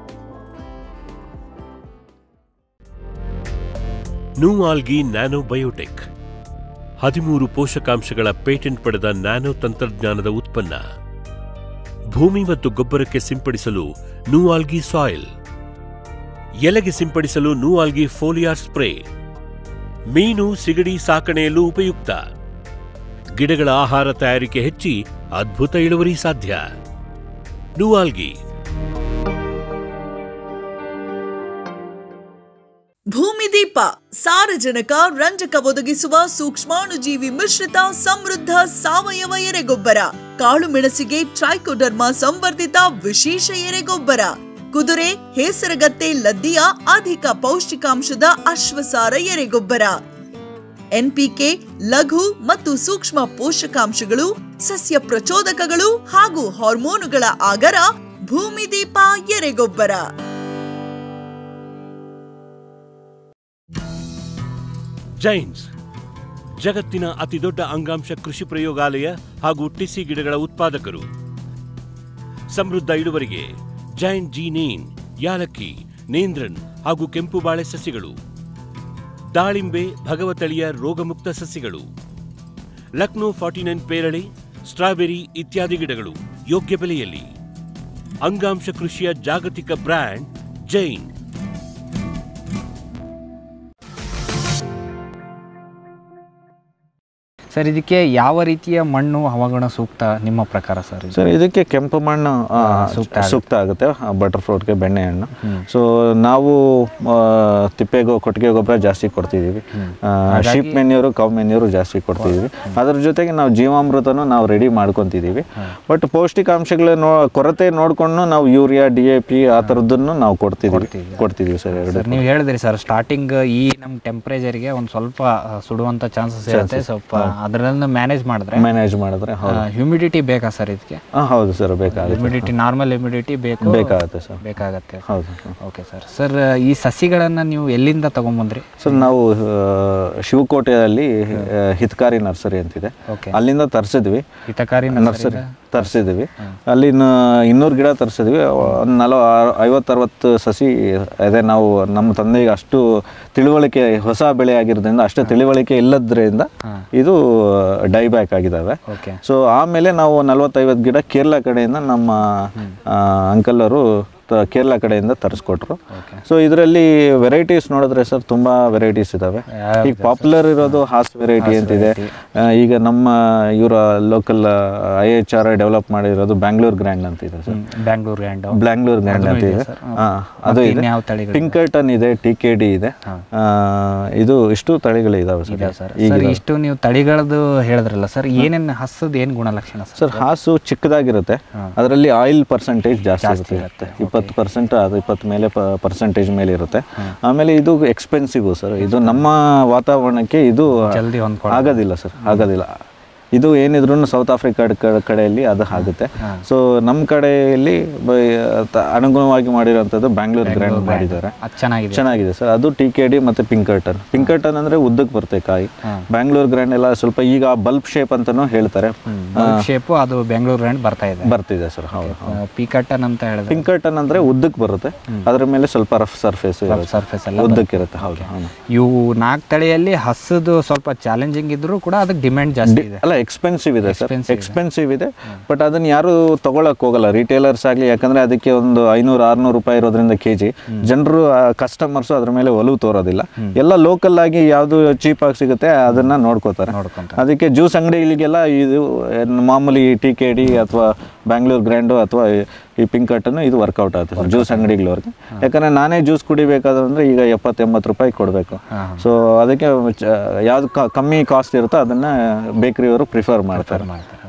Nualgi nano biotech ಹದಿಮೂರು ಪೋಷಕಾಂಶಗಳ ಪೇಟೆಂಟ್ ಪಡೆದ ನ್ಯಾನೋ ತಂತ್ರಜ್ಞಾನದ ಉತ್ಪನ್ನ ಭೂಮಿ ಮತ್ತು ಗೊಬ್ಬರಕ್ಕೆ ಸಿಂಪಡಿಸಲು ನೂಆಲ್ಗಿ ಸಾಯಿಲ್ ಎಲೆಗೆ ಸಿಂಪಡಿಸಲು ನೂಆಲ್ಗಿ ಫೋಲಿಯಾರ್ ಸ್ಪ್ರೇ ಮೀನು ಸಿಗಡಿ ಸಾಕಣೆಯಲ್ಲೂ ಉಪಯುಕ್ತ ಗಿಡಗಳ ಆಹಾರ ತಯಾರಿಕೆ ಹೆಚ್ಚಿ ಅದ್ಭುತ ಇಳುವರಿ ಸಾಧ್ಯ ನೂಆಲ್ಗಿ ಭೂಮಿದೀಪ ಸಾರಜನಕ ರಂಜಕ ಒದಗಿಸುವ ಸೂಕ್ಷ್ಮಾಣುಜೀವಿ ಮಿಶ್ರಿತ ಸಮೃದ್ಧ ಸಾವಯವ ಎರೆಗೊಬ್ಬರ ಕಾಳು ಮೆಣಸಿಗೆ ಟ್ರೈಕೋಡರ್ಮಾ ಸಂವರ್ಧಿತ ವಿಶೇಷ ಎರೆಗೊಬ್ಬರ ಕುದುರೆ ಹೇಸರಗತ್ತೆ ಲದ್ದಿಯ ಅಧಿಕ ಪೌಷ್ಟಿಕಾಂಶದ ಅಶ್ವಸಾರ ಎರೆಗೊಬ್ಬರ ಎನ್ಪಿಕೆ ಲಘು ಮತ್ತು ಸೂಕ್ಷ್ಮ ಪೋಷಕಾಂಶಗಳು ಸಸ್ಯ ಪ್ರಚೋದಕಗಳು ಹಾಗೂ ಹಾರ್ಮೋನುಗಳ ಆಗರ ಭೂಮಿದೀಪ ಎರೆಗೊಬ್ಬರ ಜೈನ್ಸ್ ಜಗತ್ತಿನ ಅತಿದೊಡ್ಡ ಅಂಗಾಂಶ ಕೃಷಿ ಪ್ರಯೋಗಾಲಯ ಹಾಗೂ ಟಿಸಿ ಗಿಡಗಳ ಉತ್ಪಾದಕರು ಸಮೃದ್ಧ ಇಳುವರಿಗೆ ಜೈನ್ ಜಿ ನೇನ್ ಯಾಲಕ್ಕಿ ನೇಂದ್ರನ್ ಹಾಗೂ ಕೆಂಪು ಬಾಳೆ ಸಸ್ಯಗಳು ದಾಳಿಂಬೆ ಭಗವತಳಿಯ ರೋಗಮುಕ್ತ ಸಸ್ಯಗಳು ಲಕ್ನೋ ಫಾರ್ಟಿ ನೈನ್ ಪೇರಳೆ ಸ್ಟ್ರಾಬೆರಿ ಇತ್ಯಾದಿ ಗಿಡಗಳು ಯೋಗ್ಯ ಬೆಲೆಯಲ್ಲಿ ಅಂಗಾಂಶ ಕೃಷಿಯ ಜಾಗತಿಕ ಬ್ರ್ಯಾಂಡ್ ಜೈನ್ ಸರ್ ಇದಕ್ಕೆ ಯಾವ ರೀತಿಯ ಮಣ್ಣು ಹವಾಗುಣ ಸೂಕ್ತ ನಿಮ್ಮ ಪ್ರಕಾರ ಸರ್ ಇದು? ಸರ್ ಇದಕ್ಕೆ ಕೆಂಪು ಮಣ್ಣು ಆ, ಸೂಕ್ತ ಆಗುತ್ತೆ. ಸೂಕ್ತ ಆಗುತ್ತೆ ಬಟರ್ ಫ್ರೂಟ್ಗೆ ಬೆಣ್ಣೆ ಹಣ್ಣು ಸೊ ನಾವು ಆ, ತಿಪ್ಪೆ ಗೊ ಕೊಟ್ಟಿಗೆ ಗೊಬ್ಬರ ಜಾಸ್ತಿ ಕೊಡ್ತಿದ್ದೀವಿ ಶೀಪ್ ಮೆನ್ಯೂರು ಕವ್ ಮೆನ್ಯೂರು ಜಾಸ್ತಿ ಕೊಡ್ತಿದ್ದೀವಿ ಅದ್ರ ಜೊತೆಗೆ ನಾವು ಜೀವಾಮೃತನೂ ನಾವು ರೆಡಿ ಮಾಡ್ಕೊತಿದ್ದೀವಿ ಬಟ್ ಪೌಷ್ಟಿಕಾಂಶಗಳ ನೋ ಕೊರತೆ ನೋಡಿಕೊಂಡು ನಾವು ಯೂರಿಯಾ ಡಿ ಎ ಪಿ ಆ ಥರದ್ದನ್ನು ನಾವು ಕೊಡ್ತಿದ್ದೀವಿ ಕೊಡ್ತಿದ್ದೀವಿ ಸರ್ ಎರಡು ಸರ್ ನೀವು ಹೇಳಿದ್ರಿ ಸರ್ ಸ್ಟಾರ್ಟಿಂಗ್ ಈ ನಮ್ಮ ಟೆಂಪ್ರೇಚರ್ಗೆ ಒಂದು ಸ್ವಲ್ಪ ಆ, ಸುಡುವಂಥ ಚಾನ್ಸಸ್ ಇರುತ್ತೆ ಸ್ವಲ್ಪ ಅದರಿಂದ ಮ್ಯಾನೇಜ್ ಮಾಡಿದ್ರೆ ಮ್ಯಾನೇಜ್ ಮಾಡಿದ್ರೆ ಹೌದು ಹ್ಯೂಮಿಡಿಟಿ ಬೇಕಾ ಸರ್ ಇದಕ್ಕೆ ಹಾಂ ಹೌದು ಸರ್ ಬೇಕಾಗುತ್ತೆ ಹ್ಯೂಮಿಡಿಟಿ ನಾರ್ಮಲ್ ಹ್ಯೂಮಿಡಿಟಿ ಬೇಕು ಬೇಕಾಗುತ್ತೆ ಸರ್ ಬೇಕಾಗತ್ತೆ ಹೌದು ಓಕೆ ಸರ್ ಸರ್ ಈ ಸಸಿಗಳನ್ನು ನೀವು ಎಲ್ಲಿಂದ ತಗೊಂಬಂದ್ರಿ ಸರ್ ನಾವು ಆ, ಶಿವಕೋಟೆಯಲ್ಲಿ ಆ, ಹಿತಕಾರಿ ನರ್ಸರಿ ಅಂತಿದೆ ಓಕೆ ಅಲ್ಲಿಂದ ತರಿಸಿದ್ವಿ ಹಿತಕಾರಿ ನರ್ಸರಿ ತರಿಸಿದ್ವಿ ಅಲ್ಲಿ ಇನ್ನೂರು ಗಿಡ ತರಿಸಿದ್ವಿ ಒಂದು ನಲ ಐವತ್ತರವತ್ತು ಸಸಿ ಅದೇ ನಾವು ನಮ್ಮ ತಂದೆಗೆ ಅಷ್ಟು ತಿಳುವಳಿಕೆ ಹೊಸ ಬೆಳೆ ಆಗಿರೋದ್ರಿಂದ ಅಷ್ಟು ತಿಳುವಳಿಕೆ ಇಲ್ಲದ್ರಿಂದ ಇದು ಡೈ ಬ್ಯಾಕ್ ಆಗಿದ್ದಾವೆ ಓಕೆ ಸೊ ಆಮೇಲೆ ನಾವು ನಲ್ವತ್ತೈವತ್ತು ಗಿಡ ಕೇರಳ ಕಡೆಯಿಂದ ನಮ್ಮ ಅಂಕಲ್ ಅವರು ತ- ಕೇರಳ ಕಡೆಯಿಂದ ತರಿಸ್ಕೊಟ್ರು ಸೊ ಇದರಲ್ಲಿ ವೆರೈಟೀಸ್ ನೋಡಿದ್ರೆ ಸರ್ ತುಂಬಾ ವೆರೈಟೀಸ್ ಇದಾವೆ ಈಗ ಪಾಪ್ಯುಲರ್ ಇರೋದು ಹಾಸ್ ವೆರೈಟಿ ಅಂತಿದೆ ಆ, ಈಗ ನಮ್ಮ ಇವರ local I H R develop ಮಾಡಿರೋದು ಬ್ಯಾಂಗ್ಳೂರ್ ಗ್ರ್ಯಾಂಡ್ ಅಂತ ಇದೆ sir Bangalore grand Bangalore grand ಅಂತ ಇದೆ ಹಾ, ಅದು ಇದೆ ಯಾವ ತಳಿಗಳು ಪಿಂಕರ್ಟನ್ ಇದೆ ಟಿ ಕೆ ಡಿ ಇದೆ ಆ, ಇದು ಇಷ್ಟು ತಳಿಗಳು ಇದಾವೆ ಸರ್ ಸರ್ ಸರ್ ಇಷ್ಟು ನೀವು ತಳಿಗಳದ್ದು ಹೇಳಿದ್ರಲ್ಲ ಸರ್ ಏನೇನು ಹಸದ್ ಏನು ಗುಣಲಕ್ಷಣ ಸರ್ ಸರ್ ಹಾಸು ಚಿಕ್ಕದಾಗಿರುತ್ತೆ ಅದರಲ್ಲಿ ಆಯಿಲ್ ಪರ್ಸೆಂಟೇಜ್ ಜಾಸ್ತಿ ಇರುತ್ತೆ ಇಪ್ಪತ್ತು ಪರ್ಸೆಂಟ್ ಅದು ಇಪ್ಪತ್ತು ಮೇಲೆ ಪರ್ಸೆಂಟೇಜ್ ಮೇಲೆ ಇರುತ್ತೆ ಆಮೇಲೆ ಇದು ಎಕ್ಸ್ಪೆನ್ಸಿವ್ ಸರ್ ಇದು ನಮ್ಮ ವಾತಾವರಣಕ್ಕೆ ಇದು ಜಲ್ದಿ ಹೊಂದ್ಕೊಳ್ಳೋ ಆಗೋದಿಲ್ಲ ಸರ್ ಆಗೋದಿಲ್ಲ ಇದು ಏನಿದ್ರು ಸೌತ್ ಆಫ್ರಿಕಾ ಕ- ಕಡೆಯಲ್ಲಿ ಅದು ಆಗುತ್ತೆ ಸೊ ನಮ್ಮ ಕಡೆಯಲ್ಲಿ ಬ- ತ- ಅನುಗುಣವಾಗಿ ಮಾಡಿರೋಂಥದ್ದು ಬ್ಯಾಂಗ್ಳೂರ್ ಗ್ರ್ಯಾಂಡ್ ಮಾಡಿದ್ದಾರೆ ಅದು ಚೆನ್ನಾಗಿದೆ ಚೆನ್ನಾಗಿದೆ ಸರ್ ಅದು ಟಿ ಕೆ ಡಿ ಮತ್ತು ಪಿಂಕರ್ಟನ್ ಪಿಂಕರ್ಟನ್ ಅಂದರೆ ಉದ್ದಕ್ಕೆ ಬರುತ್ತೆ ಕಾಯಿ ಬ್ಯಾಂಗ್ಳೂರ್ ಗ್ರ್ಯಾಂಡ್ ಎಲ್ಲ ಸ್ವಲ್ಪ ಈಗ ಬಲ್ಬ್ ಶೇಪ್ ಅಂತಲೂ ಹೇಳ್ತಾರೆ ಶೇಪು ಅದು ಬೆಂಗಳೂರು ಗ್ರ್ಯಾಂಡ್ ಬರ್ತಾ ಇದೆ ಬರ್ತಿದೆ ಸರ್ ಹೌದು ಪಿಕಟನ್ ಅಂತ ಹೇಳಿದ್ರೆ ಪಿಂಕರ್ಟನ್ ಅಂದರೆ ಉದ್ದಕ್ಕೆ ಬರುತ್ತೆ ಅದ್ರ ಮೇಲೆ ಸ್ವಲ್ಪ ರಫ್ ಸರ್ಫೇಸ್ ಸರ್ಫೇಸ್ ಎಲ್ಲ ಉದ್ದಕ್ಕೆ ಇರುತ್ತೆ ಹೌದು ಹೌದು ಇವು ನಾಲ್ಕು ತಳಿಯಲ್ಲಿ ಹಸದು ಸ್ವಲ್ಪ ಚಾಲೆಂಜಿಂಗ್ ಇದ್ರೂ ಕೂಡ ಅದಕ್ಕೆ ಡಿಮ್ಯಾಂಡ್ ಜಾಸ್ತಿ ಇದೆ ಅಲ್ಲ ಎಕ್ಸ್ಪೆನ್ಸಿವ್ ಇದೆ ಸರ್ Expensive ಇದೆ. ಎಕ್ಸ್ಪೆನ್ಸಿವ್ ಇದೆ ಬಟ್ ಅದನ್ನ ಯಾರು ತಗೊಳಕ್ ಹೋಗಲ್ಲ ರಿಟೇಲರ್ಸ್ ಆಗಲಿ ಯಾಕಂದ್ರೆ ಅದಕ್ಕೆ ಒಂದು ಐನೂರು ಆರ್ನೂರು ರೂಪಾಯಿ ಇರೋದ್ರಿಂದ ಕೆ ಜಿ ಜನರು ಕಸ್ಟಮರ್ಸ್ ಅದ್ರ ಮೇಲೆ ಒಲವು ತೋರೋದಿಲ್ಲ ಎಲ್ಲ ಲೋಕಲ್ ಆಗಿ ಯಾವುದು ಚೀಪ್ ಆಗಿ ಸಿಗುತ್ತೆ ಅದನ್ನ ನೋಡ್ಕೋತಾರೆ ನೋಡ್ಕೊಂತಾರೆ. ಅದಕ್ಕೆ ಜ್ಯೂಸ್ ಅಂಗಡಿಗಳಿಗೆಲ್ಲ ಇದು ಏನ್ ಮಾಮೂಲಿ ಟಿ ಕೆ ಡಿ ಅಥವಾ ಬ್ಯಾಂಗ್ಳೂರ್ ಗ್ರ್ಯಾಂಡು ಅಥವಾ ಈ ಪಿಂಕಟ್ಟನ್ನು ಇದು ವರ್ಕೌಟ್ ಆಗುತ್ತೆ ಸರ್ ಜ್ಯೂಸ್ ಅಂಗಡಿಗಳವ್ರಿಗೆ ಯಾಕಂದ್ರೆ ನಾನೇ ಜ್ಯೂಸ್ ಕುಡಿಬೇಕಾದ್ರೆ ಈಗ ಎಪ್ಪತ್ತು ಎಂಬತ್ತು ರೂಪಾಯಿ ಕೊಡಬೇಕು ಸೊ ಅದಕ್ಕೆ ಚ- ಯಾವ್ದು ಕ- ಕಮ್ಮಿ ಕಾಸ್ಟ್ ಇರುತ್ತೋ ಅದನ್ನ ಬೇಕರಿಯವರು ಪ್ರಿಫರ್ ಮಾಡ್ತಾರೆ ಮಾಡ್ತಾರೆ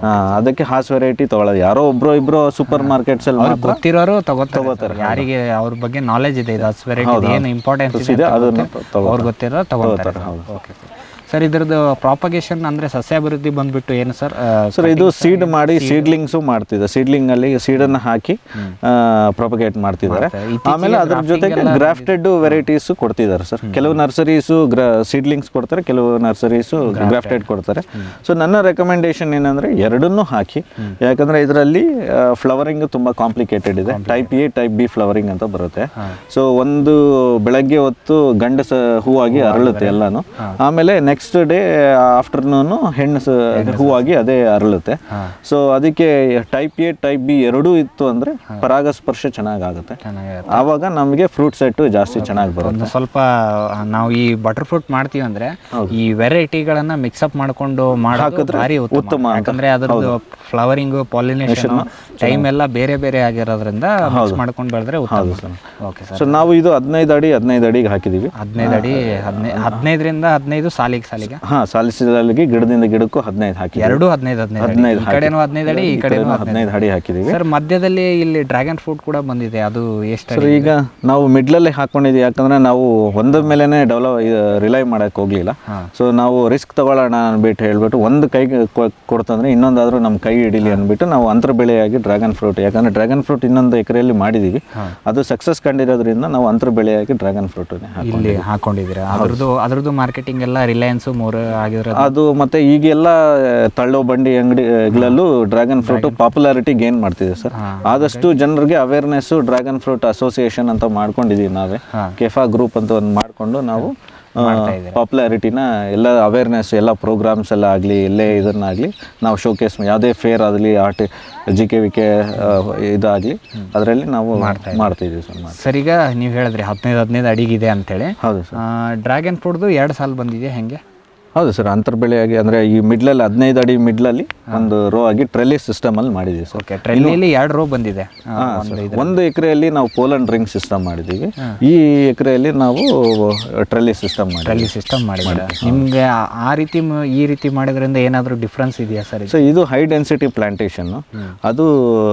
ಆ, ಅದಕ್ಕೆ ಹಾಸ್ ವೆರೈಟಿ ತಗೊಳ್ಳೋದು ಯಾರೋ ಒಬ್ರು ಇಬ್ರು ಸೂಪರ್ ಮಾರ್ಕೆಟ್ಸ್ ಅಲ್ಲಿ ಅವ್ರಿಗೆ ಮಾತ್ರ ಗೊತ್ತಿರೋರು ತಗೋತಾರೆ ಯಾರಿಗೆ ಅವ್ರ ಬಗ್ಗೆ ನಾಲೆಜ್ ಇದೆ ಇದು ವೆರೈಟಿ ಏನು ಇಂಪಾರ್ಟೆನ್ಸ್ ಇದೆ ಇದೆ, ಅಂತ ಅದನ್ನ ಗೊತ್ತೆ, ತಗೋತಾರೆ. ಅವ್ರಿಗೆ ಗೊತ್ತಿರೋ ತಗೋತಾರೆ ಓಕೆ ಸರ್ ಇದ್ರದ್ದು ಪ್ರಾಪಗೇಷನ್ ಅಂದ್ರೆ ಸಸ್ಯಾಭಿವೃದ್ಧಿ ಬಂದ್ಬಿಟ್ಟು ಏನು ಸರ್ ಸರ್ ಇದು ಸೀಡ್ ಮಾಡಿ ಸೀಡ್ಲಿಂಗ್ಸು ಮಾಡ್ತಿದ್ದಾರೆ ಸೀಡ್ಲಿಂಗ್ ಅಲ್ಲಿ ಸೀಡನ್ನು ಹಾಕಿ ಪ್ರೊಪಗೇಟ್ ಮಾಡ್ತಿದ್ದಾರೆ ಆಮೇಲೆ ಅದ್ರ ಜೊತೆಗೆ ಗ್ರಾಫ್ಟೆಡ್ ವೆರೈಟೀಸ್ ಕೊಡ್ತಿದ್ದಾರೆ ಸರ್ ಕೆಲವು ನರ್ಸರೀಸು ಗ್ರಾ ಸೀಡ್ಲಿಂಗ್ಸ್ ಕೊಡ್ತಾರೆ ಕೆಲವು ನರ್ಸರೀಸು ಗ್ರಾಫ್ಟೆಡ್ ಕೊಡ್ತಾರೆ ಸೊ ನನ್ನ ರೆಕಮೆಂಡೇಶನ್ ಏನಂದ್ರೆ ಎರಡನ್ನೂ ಹಾಕಿ ಯಾಕಂದ್ರೆ ಇದರಲ್ಲಿ ಫ್ಲವರಿಂಗ್ ತುಂಬಾ ಕಾಂಪ್ಲಿಕೇಟೆಡ್ ಇದೆ type A type B flowering ಅಂತ ಬರುತ್ತೆ ಸೊ ಒಂದು ಬೆಳಗ್ಗೆ ಹೊತ್ತು ಗಂಡಸ ಹೂವಾಗಿ ಅರಳುತ್ತೆ ಎಲ್ಲಾನು ಆಮೇಲೆ ನೆಕ್ಸ್ಟ್ ಡೇ ಆಫ್ಟರ್ನೂನು ಹೆಣ್ಣು ಸ- ಹೂವಾಗಿ ಅದೇ ಅರಳುತ್ತೆ ಸೊ ಅದಕ್ಕೆ ಟೈಪ್ ಎ ಟೈಪ್ ಬಿ ಎರಡೂ ಇತ್ತು ಅಂದ್ರೆ ಪರಾಗಸ್ಪರ್ಶ ಚೆನ್ನಾಗಾಗುತ್ತೆ ಚೆನ್ನಾಗಿರುತ್ತೆ ಆವಾಗ ನಮಗೆ ಫ್ರೂಟ್ ಸೆಟ್ ಜಾಸ್ತಿ ಚೆನ್ನಾಗಿ ಬರುತ್ತೆ ಒಂದು ಸ್ವಲ್ಪ ನಾವು ಈ ಬಟರ್ ಫ್ರೂಟ್ ಮಾಡ್ತೀವಿ ಅಂದ್ರೆ ಈ ವೆರೈಟಿಗಳನ್ನ ಮಿಕ್ಸಪ್ ಮಾಡ್ಕೊಂಡು ಮಾಡೋದು ಭಾರಿ ಉತ್ತಮ ಯಾಕಂದ್ರೆ ಅದ್ರದ್ದು ಫ್ಲವರಿಂಗ್ ಪಾಲಿನೇಷನ್ ಟೈಮ್ ಎಲ್ಲ ಬೇರೆ ಬೇರೆ ಆಗಿರೋದ್ರಿಂದ ಮಿಕ್ಸ್ ಮಾಡ್ಕೊಂಡು ಬೆಳೆದ್ರೆ ಉತ್ತಮ ಓಕೆ ಸರ್ ಸೊ ನಾವು ಇದು ಹದಿನೈದು ಅಡಿ ಹದಿನೈದು ಅಡಿಗೆ ಹಾಕಿದೀವಿ ಹದಿನೈದು ಅಡಿ ಹದಿನೈದು ಹದಿನೈದರಿಂದ ಹದಿನೈದು ಸಾಲಿಗೆ ಸಾಲಿಗೆ ಹಾ ಸಾಲಿಸಿದಲ್ಲಿ ಗಿಡದಿಂದ ಗಿಡಕ್ಕೂ ಹದಿನೈದು ಹಾಕಿ ಎರಡು ಹದಿನೈದು ಹದಿನೈದು ಅಡಿ. ಹದಿನೈದು ಈ ಕಡೆನೂ ಹದಿನೈದು ಅಡಿ ಈ ಕಡೆನೂ ಹದಿನೈದು ಹದಿನೈದು ಅಡಿ ಹಾಕಿದೀವಿ ಸರ್ ಮಧ್ಯದಲ್ಲಿ ಇಲ್ಲಿ ಡ್ರ್ಯಾಗನ್ ಫ್ರೂಟ್ ಕೂಡ ಬಂದಿದೆ ಅದು ಎಷ್ಟು ಸರ್ ಈಗ ನಾವು ಮಿಡ್ಲಲ್ಲಿ ಹಾಕೊಂಡಿದ್ವಿ ಯಾಕಂದ್ರೆ ನಾವು ಒಂದ್ರ ಮೇಲೆನೆ ಡೆವಲಪ್ ರಿಲೈ ಮಾಡಕ್ ಹೋಗ್ಲಿಲ್ಲ ಸೊ ನಾವು ರಿಸ್ಕ್ ತಗೊಳ್ಳೋಣ ಅನ್ಬಿಟ್ಟು ಹೇಳ್ಬಿಟ್ಟು ಒಂದು ಕೈಗೆ ಕೊ- ಕೊಡ್ತಂದ್ರೆ ಇನ್ನೊಂದಾದ್ರೂ ನಮ್ಮ ಕೈ ಹಿಡಿಲಿ ಅಂದ್ಬಿಟ್ಟು ನಾವು ಅಂತರ ಬೆಳೆಯಾಗಿ ಡ್ರ್ಯಾಗನ್ ಫ್ರೂಟ್ ಯಾಕಂದ್ರೆ ಡ್ರ್ಯಾಗನ್ ಫ್ರೂಟ್ ಇನ್ನೊಂದು ಎಕರೆಯಲ್ಲಿ ಮಾಡಿದೀವಿ ಅದು ಸಕ್ಸಸ್ ಕಂಡಿರೋದ್ರಿಂದ ನಾವು ಅಂತರ ಬೆಳೆಯಾಗಿ ಡ್ರ್ಯಾಗನ್ ಫ್ರೂಟ್ ಇಲ್ಲಿ ಹಾಕೊಂಡಿದ್ದೀರಾ ಅದ್ರದ್ದು ಅದ್ರದ್ದು ಮಾರ್ಕೆಟಿಂಗ್ ಎಲ್ಲ ರಿಲಯನ್ಸ್ ಮೂರು ಆಗಿರೋದು ಅದು ಮತ್ತೆ ಈಗೆಲ್ಲ ತಳ್ಳೋ ಬಂಡಿ ಅಂಗಡಿಗಳಲ್ಲೂ ಡ್ರ್ಯಾಗನ್ ಫ್ರೂಟ್ ಪಾಪ್ಯುಲಾರಿಟಿ ಗೇನ್ ಮಾಡ್ತಿದೆ ಸರ್ ಆದಷ್ಟು ಜನರಿಗೆ ಅವೇರ್ನೆಸ್ ಡ್ರ್ಯಾಗನ್ ಫ್ರೂಟ್ ಅಸೋಸಿಯೇಷನ್ ಅಂತ ಮಾಡ್ಕೊಂಡಿದೀವಿ ನಾವೇ ಕೆಫಾ ಗ್ರೂಪ್ ಅಂತ ಒಂದು ಮಾಡ್ಕೊಂಡು ನಾವು ಪಾಪ್ಯುಲಾರಿಟಿನ ಎಲ್ಲ ಅವೇರ್ನೆಸ್ ಎಲ್ಲ ಪ್ರೋಗ್ರಾಮ್ಸ್ ಎಲ್ಲ ಆಗಲಿ ಎಲ್ಲೇ ಇದನ್ನಾಗಲಿ ನಾವು ಶೋಕೇಸ್ ಯಾವುದೇ ಫೇರ್ ಆಗಲಿ ಆರ್ಟಿ ಜಿ ಕೆ ವಿ ಕೆ ಇದಾಗಲಿ ಅದರಲ್ಲಿ ನಾವು ಮಾಡ್ತಿದ್ದೀವಿ ಸರ್ ಮಾಡಿ ಸರ್ ಈಗ ನೀವು ಹೇಳಿದ್ರಿ ಹದಿನೈದು ಹದಿನೈದು ಅಡಿಗಿದೆ ಅಂತೇಳಿ ಹೌದು ಸರ್ ಡ್ರ್ಯಾಗನ್ ಫ್ರೂಟ್ದು ಎರಡು ಸಾಲ ಬಂದಿದೆ ಹೆಂಗೆ ಹೌದು ಸರ್ ಅಂತರ್ ಬೆಳೆಯಾಗಿ ಅಂದರೆ ಈ ಮಿಡ್ಲಲ್ಲಿ ಹದಿನೈದು ಅಡಿ ಮಿಡ್ಲಲ್ಲಿ ಒಂದು ರೋ ಆಗಿ ಟ್ರೆಲಿ ಸಿಸ್ಟಮಲ್ಲಿ ಮಾಡಿದ್ದೀವಿ ಸರ್ ಓಕೆ ಟ್ರೆಲ್ಲಿಯಲ್ಲಿ ಎರಡು ರೋ ಬಂದಿದೆ ಆ, ಒಂದು ಇದು ಒಂದು ಎಕರೆಯಲ್ಲಿ ನಾವು ಪೋಲಂಡ್ ರಿಂಗ್ ಸಿಸ್ಟಮ್ ಮಾಡಿದ್ದೀವಿ ಈ ಎಕರೆಯಲ್ಲಿ ನಾವು ಟ್ರೆಲಿ ಸಿಸ್ಟಮ್ ಮಾಡಿದ್ದೀವಿ ಟ್ರೆಲ್ಲಿ ಸಿಸ್ಟಮ್ ಮಾಡಿದ್ದಾರೆ ನಿಮಗೆ ಆ ರೀತಿ ಮ- ಈ ರೀತಿ ಮಾಡಿದ್ರಿಂದ ಏನಾದರೂ ಡಿಫ್ರೆನ್ಸ್ ಇದೆಯಾ ಸರ್ ಸೊ ಇದು ಹೈ ಡೆನ್ಸಿಟಿ ಪ್ಲಾಂಟೇಶನ್ ಅದು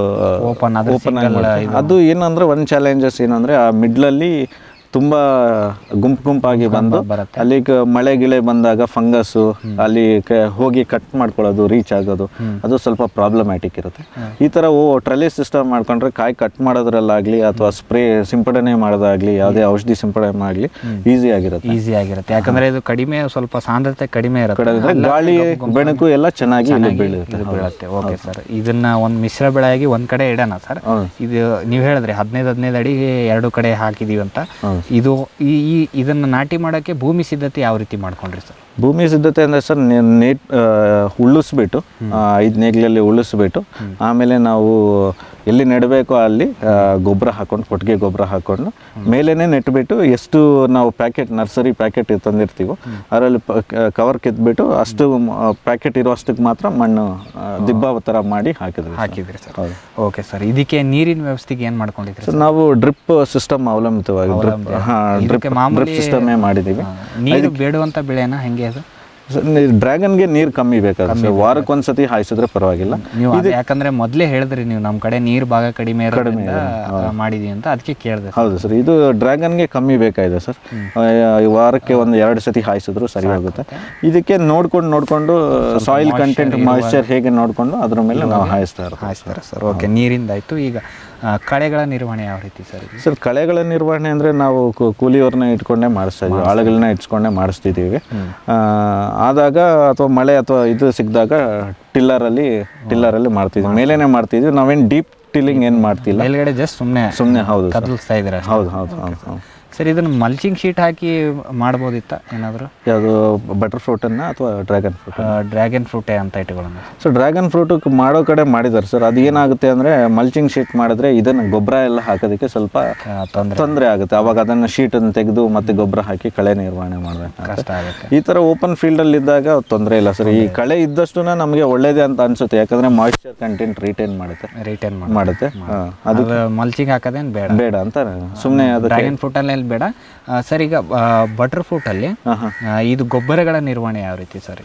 Open, ಅದು ಓಪನ್ single ಅದು ಏನಂದ್ರೆ ಒಂದು ಚಾಲೆಂಜಸ್ ಏನಂದ್ರೆ ಆ ಮಿಡ್ಲಲ್ಲಿ ತುಂಬಾ ಗುಂಪು ಗುಂಪಾಗಿ ಬಂದು ಬರುತ್ತೆ. ಅಲ್ಲಿ ಕ- ಮಳೆ ಗಿಳೆ ಬಂದಾಗ ಫಂಗಸ್ಸು ಅಲ್ಲಿ ಕ- ಹೋಗಿ ಕಟ್ ಮಾಡ್ಕೊಳ್ಳೋದು ರೀಚ್ ಆಗೋದು ಅದು ಸ್ವಲ್ಪ ಪ್ರಾಬ್ಲಮ್ಯಾಟಿಕ್ ಇರುತ್ತೆ ಈ ತರ ಓ ಟ್ರಲಿ ಸಿಸ್ಟಮ್ ಮಾಡ್ಕೊಂಡ್ರೆ ಕಾಯಿ ಕಟ್ ಮಾಡೋದ್ರಲ್ಲಾಗ್ಲಿ ಅಥವಾ ಸ್ಪ್ರೇ ಸಿಂಪಡಣೆ ಮಾಡೋದಾಗ್ಲಿ ಯಾವುದೇ ಔಷಧಿ ಸಿಂಪಡಣೆ ಆಗಲಿ ಈಸಿ ಆಗಿರುತ್ತೆ ಈಸಿ ಆಗಿರುತ್ತೆ ಯಾಕಂದ್ರೆ ಇದು ಕಡಿಮೆ ಸ್ವಲ್ಪ ಸಾಂದ್ರತೆ ಕಡಿಮೆ ಇರುತ್ತೆ ಕಡೆ ಗಾಳಿ ಬೆಳಕು ಎಲ್ಲ ಚೆನ್ನಾಗಿ ಇಲ್ಲಿ ಬೀಳುತ್ತೆ ಇದು ಬೀಳುತ್ತೆ ಓಕೆ ಸರ್ ಇದನ್ನ ಒಂದು ಮಿಶ್ರ ಬೆಳೆಯಾಗಿ ಒಂದ್ ಕಡೆ ಇಡೋಣ ಸರ್ ಇದು ನೀವು ಹೇಳಿದ್ರಿ ಹದಿನೈದು ಹದಿನೈದು ಅಡಿ ಎರಡು ಕಡೆ ಹಾಕಿದೀವಿ ಅಂತ ಇದು ಈ ಈ ಇದನ್ನ ನಾಟಿ ಮಾಡೋಕ್ಕೆ ಭೂಮಿ ಸಿದ್ಧತೆ ಯಾವ ರೀತಿ ಮಾಡ್ಕೊಂಡ್ರಿ ಸರ್ ಭೂಮಿ ಸಿದ್ಧತೆ ಅಂದರೆ ಸರ್ ನೇಟ್ ಉಳ್ಳಿಸ್ಬಿಟ್ಟು ಐದು ನೇಗ್ಲಲ್ಲಿ ಉಳಿಸ್ಬಿಟ್ಟು ಆಮೇಲೆ ನಾವು ಎಲ್ಲಿ ನೆಡಬೇಕೋ ಅಲ್ಲಿ ಗೊಬ್ಬರ ಹಾಕೊಂಡು ಕೊಟ್ಟಿಗೆ ಗೊಬ್ಬರ ಹಾಕೊಂಡು ಮೇಲೇನೆ ನೆಟ್ಬಿಟ್ಟು ಎಷ್ಟು ನಾವು ಪ್ಯಾಕೆಟ್ ನರ್ಸರಿ ಪ್ಯಾಕೆಟ್ ತಂದಿರ್ತೀವೋ ಅದರಲ್ಲಿ ಕವರ್ ಕಿತ್ಬಿಟ್ಟು ಅಷ್ಟು ಪ್ಯಾಕೆಟ್ ಇರೋಷ್ಟಕ್ಕೆ ಮಾತ್ರ ಮಣ್ಣು ಆ, ದಿಬ್ಬ ಥರ ಮಾಡಿ ಹಾಕಿದ್ವಿ ಸರ್. ಹಾಕಿದ್ರಿ ಸರ್ ಓಕೆ ಸರ್ ಇದಕ್ಕೆ ನೀರಿನ ವ್ಯವಸ್ಥೆಗೆ ಏನು ಮಾಡ್ಕೊಂಡಿದ್ರಿ ಸರ್ ನಾವು ಡ್ರಿಪ್ ಸಿಸ್ಟಮ್ ಅವಲಂಬಿತವಾಗಿ ಡ್ರಿಪ್ ಹಾಂ ಡ್ರಿಪ್ ಇದಕ್ಕೆ ಮಾಮೂಲಿ ಡ್ರಿಪ್ ಸಿಸ್ಟಮೇ ಮಾಡಿದ್ದೀವಿ ಆ, ನೀರು ಬೇಡುವಂತ ಬೆಳೆನ ಹೆಂಗೆ ಅದು ಡ್ರ್ಯಾಗನ್ಗೆ ನೀರು ಕಮ್ಮಿ ಬೇಕಾಗುತ್ತೆ ಸರ್ ವಾರಕ್ಕೊಂದ್ಸತಿ ಹಾಯಿಸಿದ್ರೆ ಪರವಾಗಿಲ್ಲ ನೀವು ಅದು ಯಾಕಂದ್ರೆ ಮೊದಲೇ ಹೇಳಿದ್ರಿ ನೀವು ನಮ್ಮ ಕಡೆ ನೀರು ಭಾಗ ಕಡಿಮೆ ಇರೋದ್ರಿಂದ ಮಾಡಿದೀವಿ ಅಂತ ಅದಕ್ಕೆ ಕೇಳಿದೆ ಹೌದು ಸರ್ ಇದು ಡ್ರ್ಯಾಗನ್ಗೆ ಕಮ್ಮಿ ಬೇಕಾಗಿದೆ ಸರ್ ವಾರಕ್ಕೆ ಒಂದು ಎರಡು ಸತಿ ಹಾಯಿಸಿದ್ರು ಸರಿ ಹೋಗುತ್ತೆ ಇದಕ್ಕೆ ನೋಡ್ಕೊಂಡು ನೋಡ್ಕೊಂಡು ಸಾಯಿಲ್ ಕಂಟೆಂಟ್ ಮಾಯಿಶ್ಚರ್ ಹೇಗೆ ನೋಡ್ಕೊಂಡು ಅದ್ರ ಮೇಲೆ ನಾವು ಹಾಯಿಸ್ತಾ ಇರ್ತೀವಿ ಹಾಯಿಸ್ತಾರೆ ಸರ್ ಓಕೆ ನೀರಿಂದ ಆಯ್ತು ಈಗ ಆ, ಕಳೆಗಳ ನಿರ್ವಹಣೆ ಯಾವ ರೀತಿ ಸರ್ ಇದು? ಸರ್ ಕಳೆಗಳ ನಿರ್ವಹಣೆ ಅಂದರೆ ನಾವು ಕು- ಕೂಲಿಯವ್ರನ್ನ ಇಟ್ಕೊಂಡೇ ಮಾಡಿಸ್ತಾ ಇದ್ವಿ ಆಳುಗಳನ್ನ ಇಟ್ಕೊಂಡೇ ಮಾಡಿಸ್ತಿದ್ದೀವಿ ಆ, ಆದಾಗ ಅಥವಾ ಮಳೆ ಅಥವಾ ಇದು ಸಿಕ್ಕಿದಾಗ ಟಿಲ್ಲರಲ್ಲಿ ಟಿಲ್ಲರಲ್ಲಿ ಮಾಡ್ತಿದ್ವಿ ಮೇಲೇನೆ ಮಾಡ್ತಿದ್ವಿ ನಾವೇನು ಡೀಪ್ ಟಿಲ್ಲಿಂಗ್ ಏನು ಮಾಡ್ತಿಲ್ಲ ಮೇಲ್ಗಡೆ ಜಸ್ಟ್ ಸುಮ್ಮನೆ ಸುಮ್ಮನೆ ಹೌದು ಸರ್ ಕದಲಿಸ್ತಾ ಇದ್ದೀರಾ ಹೌದು ಹೌದು ಹೌದು ಹೌದು ಸರ್ ಇದನ್ನ ಮಲ್ಚಿಂಗ್ ಶೀಟ್ ಹಾಕಿ ಮಾಡ್ಬೋದಿತ್ತ ಏನಾದರೂ ಯಾವುದು ಬಟರ್ ಫ್ರೂಟನ್ನು ಅಥವಾ ಡ್ರ್ಯಾಗನ್ ಫ್ರೂಟ್ ಡ್ರ್ಯಾಗನ್ ಫ್ರೂಟೇ ಅಂತ ಇಟ್ಕೊಳ್ಳೋಣ ಸೊ ಡ್ರ್ಯಾಗನ್ ಫ್ರೂಟ್ ಮಾಡೋ ಕಡೆ ಮಾಡಿದ್ದಾರೆ ಸರ್ ಅದು ಏನಾಗುತ್ತೆ ಅಂದರೆ ಮಲ್ಚಿಂಗ್ ಶೀಟ್ ಮಾಡಿದ್ರೆ ಇದನ್ನು ಗೊಬ್ಬರ ಎಲ್ಲ ಹಾಕೋದಕ್ಕೆ ಸ್ವಲ್ಪ ತೊಂದರೆ ತೊಂದರೆ ಆಗುತ್ತೆ ಅವಾಗ ಅದನ್ನು ಶೀಟನ್ನು ತೆಗೆದು ಮತ್ತೆ ಗೊಬ್ಬರ ಹಾಕಿ ಕಳೆ ನಿರ್ವಹಣೆ ಮಾಡಬೇಕು ಕಷ್ಟ ಆಗುತ್ತೆ ಈ ಥರ ಓಪನ್ ಫೀಲ್ಡಲ್ಲಿ ಇದ್ದಾಗ ತೊಂದರೆ ಇಲ್ಲ ಸರ್ ಈ ಕಳೆ ಇದ್ದಷ್ಟು ನಮಗೆ ಒಳ್ಳೇದೇ ಅಂತ ಅನ್ಸುತ್ತೆ ಯಾಕಂದ್ರೆ ಮಾಯಿಶ್ಚರ್ ಕಂಟೆಂಟ್ ರಿಟೈನ್ ಮಾಡುತ್ತೆ ರಿಟರ್ನ್ ಮಾಡಿ ಮಾಡುತ್ತೆ ಹಾ, ಅದು ಅದು ಮಲ್ಚಿಂಗ್ ಹಾಕೋದೇನು ಬೇಡ ಬೇಡ ಅಂತ ಸುಮ್ಮನೆ ಅದಕ್ಕೆ ಡ್ರ್ಯಾಗನ್ ಫ್ರೂಟಲ್ಲಿ ಬೇಡ ಆ, ಸರ್ ಈಗ ಬಟರ್ ಫ್ರೂಟಲ್ಲಿ ಹಾಂ ಹಾಂ ಇದು ಗೊಬ್ಬರಗಳ ನಿರ್ವಹಣೆ ಯಾವ ರೀತಿ ಸರ್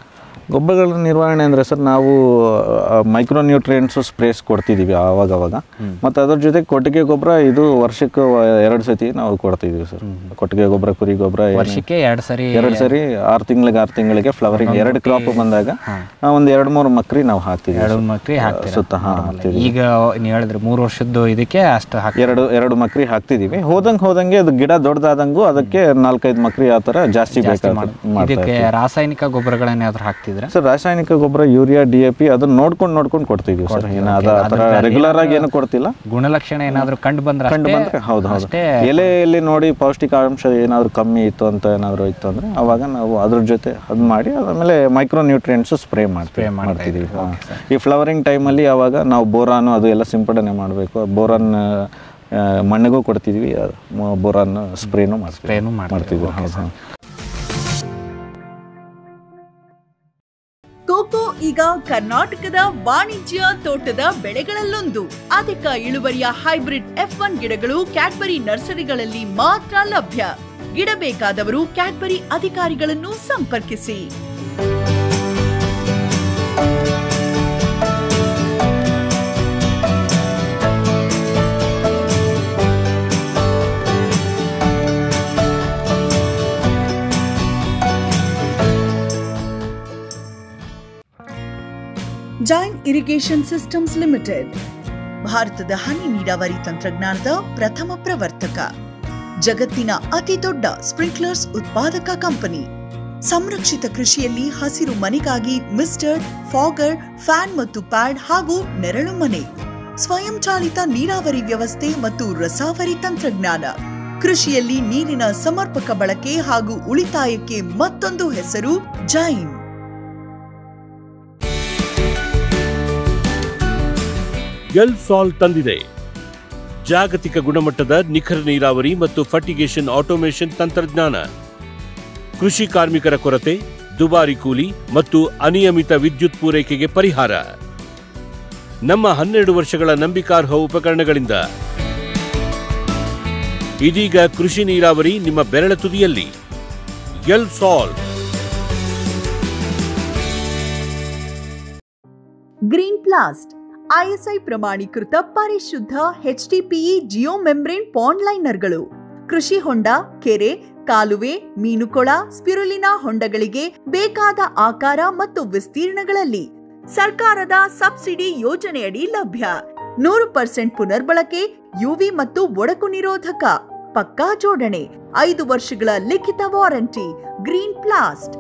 ಗೊಬ್ಬರಗಳ ನಿರ್ವಹಣೆ ಅಂದರೆ ಸರ್ ನಾವು ಮೈಕ್ರೋ ನ್ಯೂಟ್ರಿಯೆಂಟ್ಸು ಸ್ಪ್ರೇಸ್ ಕೊಡ್ತಿದ್ದೀವಿ ಆವಾಗವಾಗ ಮತ್ತು ಅದ್ರ ಜೊತೆ ಕೊಟ್ಟಿಗೆ ಗೊಬ್ಬರ ಇದು ವರ್ಷಕ್ಕೆ ವ- ಎರಡು ಸತಿ ನಾವು ಕೊಡ್ತಿದ್ದೀವಿ ಸರ್ ಕೊಟ್ಟಿಗೆ ಗೊಬ್ಬರ ಕುರಿ ಗೊಬ್ಬರ ಎಣ್ಣೆ. ವರ್ಷಕ್ಕೆ ಎರಡು ಸರಿ ಎರಡು ಸರಿ ಆರು ತಿಂಗಳಿಗೆ ಆರು ತಿಂಗಳಿಗೆ ಫ್ಲವರಿಂಗ್ ಎರಡು ಕ್ರಾಪ್ ಬಂದಾಗ ಒಂದು ಎರಡು ಮೂರು ಮಕ್ರಿ ನಾವು ಹಾಕ್ತಿದ್ದೀವಿ ಎರಡು ಸರ್. ಮಕ್ರಿ ಹಾಕ್ತೀರಾ ಸುತ್ತ ಹಾಂ normal ಆಗಿ. ಹಾಕ್ತಿದ್ದೀವಿ ಈಗ ನೀವು ಹೇಳಿದ್ರೆ ಮೂರು ವರ್ಷದ್ದು ಇದಕ್ಕೆ ಅಷ್ಟು ಹಾಕಿ ಎರಡು ಎರಡು ಮಕ್ರಿ ಹಾಕ್ತಿದ್ದೀವಿ ಹೋದಂಗೆ ಹೋದಂಗೆ ಅದು ಗಿಡ ದೊಡ್ಡದಾದಂಗೂ ಅದಕ್ಕೆ ನಾಲ್ಕೈದು ಮಕ್ರಿ ಆ ಥರ ಜಾಸ್ತಿ ಬೇಕಾಗ್ತದೆ ಮಾಡ್ತಾ ಇದಕ್ಕೆ ರಾಸಾಯನಿಕ ಗೊಬ್ಬರಗಳನ್ನೇನಾದ್ರೂ ಹಾಕ್ತಿದ್ರೆ ಸರ್ ರಾಸಾಯನಿಕ ಗೊಬ್ಬರ ಯೂರಿಯಾ ಡಿ ಎ ಪಿ ಅದನ್ನ ನೋಡ್ಕೊಂಡು ನೋಡ್ಕೊಂಡು ಕೊಡ್ತಿದ್ವಿ ಸರ್ ಏನು ಅದ ಆ ಥರ ರೆಗ್ಯುಲರ್ ಆಗಿ ಏನು ಕೊಡ್ತಿಲ್ಲ ಗುಣಲಕ್ಷಣ ಏನಾದರೂ ಕಂಡು ಬಂದ್ರೆ ಕಂಡು ಅಷ್ಟೇ- ಬಂದ್ರೆ ಹೌದು ಹೌದು ಅಷ್ಟೇ ಎಲೆಯಲ್ಲಿ ನೋಡಿ ಪೌಷ್ಟಿಕಾಂಶ ಏನಾದ್ರು ಕಮ್ಮಿ ಇತ್ತು ಅಂತ ಏನಾದ್ರು ಇತ್ತು ಅಂದ್ರೆ ಅವಾಗ ನಾವು ಅದ್ರ ಜೊತೆ ಅದು ಮಾಡಿ ಆಮೇಲೆ ಮೈಕ್ರೋ ನ್ಯೂಟ್ರಿಯೆಂಟ್ಸ್ ಸ್ಪ್ರೇ ಮಾಡ್ತೀವಿ ಮಾಡ್ತಾ ಮಾಡ್ತಿದ್ದೀವಿ ಹಾ. ಈ ಫ್ಲವರಿಂಗ್ ಟೈಮಲ್ಲಿ ಅವಾಗ ನಾವು ಬೋರಾನು ಅದು ಎಲ್ಲ ಸಿಂಪಡಣೆ ಮಾಡಬೇಕು ಬೋರಾನ್ ಆ, ಮಣ್ಣಿಗೂ ಕೊಡ್ತಿದ್ವಿ ಬೋರಾನ್ ಸ್ಪ್ರೇನು ಮಾಡ್ತೀವಿ ಸ್ಪ್ರೇನು ಮಾಡ್ತೀವಿ. ಮಾಡ್ತಿದ್ವಿ Okay, ಹೌದು, sir. ಹೌದು. ಕೋಕೋ ಈಗ ಕರ್ನಾಟಕದ ವಾಣಿಜ್ಯ ತೋಟದ ಬೆಳೆಗಳಲ್ಲೊಂದು ಅಧಿಕ ಇಳುವರಿಯ ಹೈಬ್ರಿಡ್ ಎಫ್ ಒನ್ ಗಿಡಗಳು ಕ್ಯಾಡ್ಬರಿ ನರ್ಸರಿಗಳಲ್ಲಿ ಮಾತ್ರ ಲಭ್ಯ ಗಿಡ ಬೇಕಾದವರು ಕ್ಯಾಡ್ಬರಿ ಅಧಿಕಾರಿಗಳನ್ನು ಸಂಪರ್ಕಿಸಿ ಜೈನ್ ಇರಿಗೇಷನ್ ಸಿಸ್ಟಮ್ಸ್ ಲಿಮಿಟೆಡ್ ಭಾರತದ ಹನಿ ನೀರಾವರಿ ತಂತ್ರಜ್ಞಾನದ ಪ್ರಥಮ ಪ್ರವರ್ತಕ ಜಗತ್ತಿನ ಅತಿ ದೊಡ್ಡ ಸ್ಪ್ರಿಂಕ್ಲರ್ಸ್ ಉತ್ಪಾದಕ ಕಂಪನಿ ಸಂರಕ್ಷಿತ ಕೃಷಿಯಲ್ಲಿ ಹಸಿರು ಮನೆಗಾಗಿ ಮಿಸ್ಟರ್ ಫಾಗರ್ ಫ್ಯಾನ್ ಮತ್ತು ಪ್ಯಾಡ್ ಹಾಗೂ ನೆರಳು ಮನೆ ಸ್ವಯಂಚಾಲಿತ ನೀರಾವರಿ ವ್ಯವಸ್ಥೆ ಮತ್ತು ರಸಾವರಿ ತಂತ್ರಜ್ಞಾನ ಕೃಷಿಯಲ್ಲಿ ನೀರಿನ ಸಮರ್ಪಕ ಬಳಕೆ ಹಾಗೂ ಉಳಿತಾಯಕ್ಕೆ ಮತ್ತೊಂದು ಹೆಸರು ಜೈನ್ ಎಲ್ ಸಾಲ್ ತಂದಿದೆ ಜಾಗತಿಕ ಗುಣಮಟ್ಟದ ನಿಖರ ನೀರಾವರಿ ಮತ್ತು ಫರ್ಟಿಗೇಷನ್ ಆಟೋಮೇಷನ್ ತಂತ್ರಜ್ಞಾನ ಕೃಷಿ ಕಾರ್ಮಿಕರ ಕೊರತೆ ದುಬಾರಿ ಕೂಲಿ ಮತ್ತು ಅನಿಯಮಿತ ವಿದ್ಯುತ್ ಪೂರೈಕೆಗೆ ಪರಿಹಾರ ನಮ್ಮ ಹನ್ನೆರಡು ವರ್ಷಗಳ ನಂಬಿಕಾರ್ಹ ಉಪಕರಣಗಳಿಂದ ಇದೀಗ ಕೃಷಿ ನೀರಾವರಿ ನಿಮ್ಮ ಬೆರಳ ತುದಿಯಲ್ಲಿ ಎಲ್ ಸಾಲ್ ಗ್ರೀನ್ ಪ್ಲಾಸ್ಟ್ ಐಎಸ್ಐ ಪ್ರಮಾಣೀಕೃತ ಪರಿಶುದ್ಧ ಎಚ್ಡಿಪಿಇ ಜಿಯೋ ಮೆಂಬ್ರೇನ್ ಪಾಂಡ್ ಲೈನರ್ಗಳು ಕೃಷಿ ಹೊಂಡ ಕೆರೆ ಕಾಲುವೆ ಮೀನುಕೊಳ ಸ್ಪಿರುಲಿನಾ ಹೊಂಡಗಳಿಗೆ ಬೇಕಾದ ಆಕಾರ ಮತ್ತು ವಿಸ್ತೀರ್ಣಗಳಲ್ಲಿ ಸರ್ಕಾರದ ಸಬ್ಸಿಡಿ ಯೋಜನೆಯಡಿ ಲಭ್ಯ ನೂರು ಪರ್ಸೆಂಟ್ ಪುನರ್ಬಳಕೆ ಯುವಿ ಮತ್ತು ಒಡಕು ನಿರೋಧಕ ಪಕ್ಕಾ ಜೋಡಣೆ ಐದು ವರ್ಷಗಳ ಲಿಖಿತ ವಾರಂಟಿ ಗ್ರೀನ್ ಪ್ಲಾಸ್ಟ್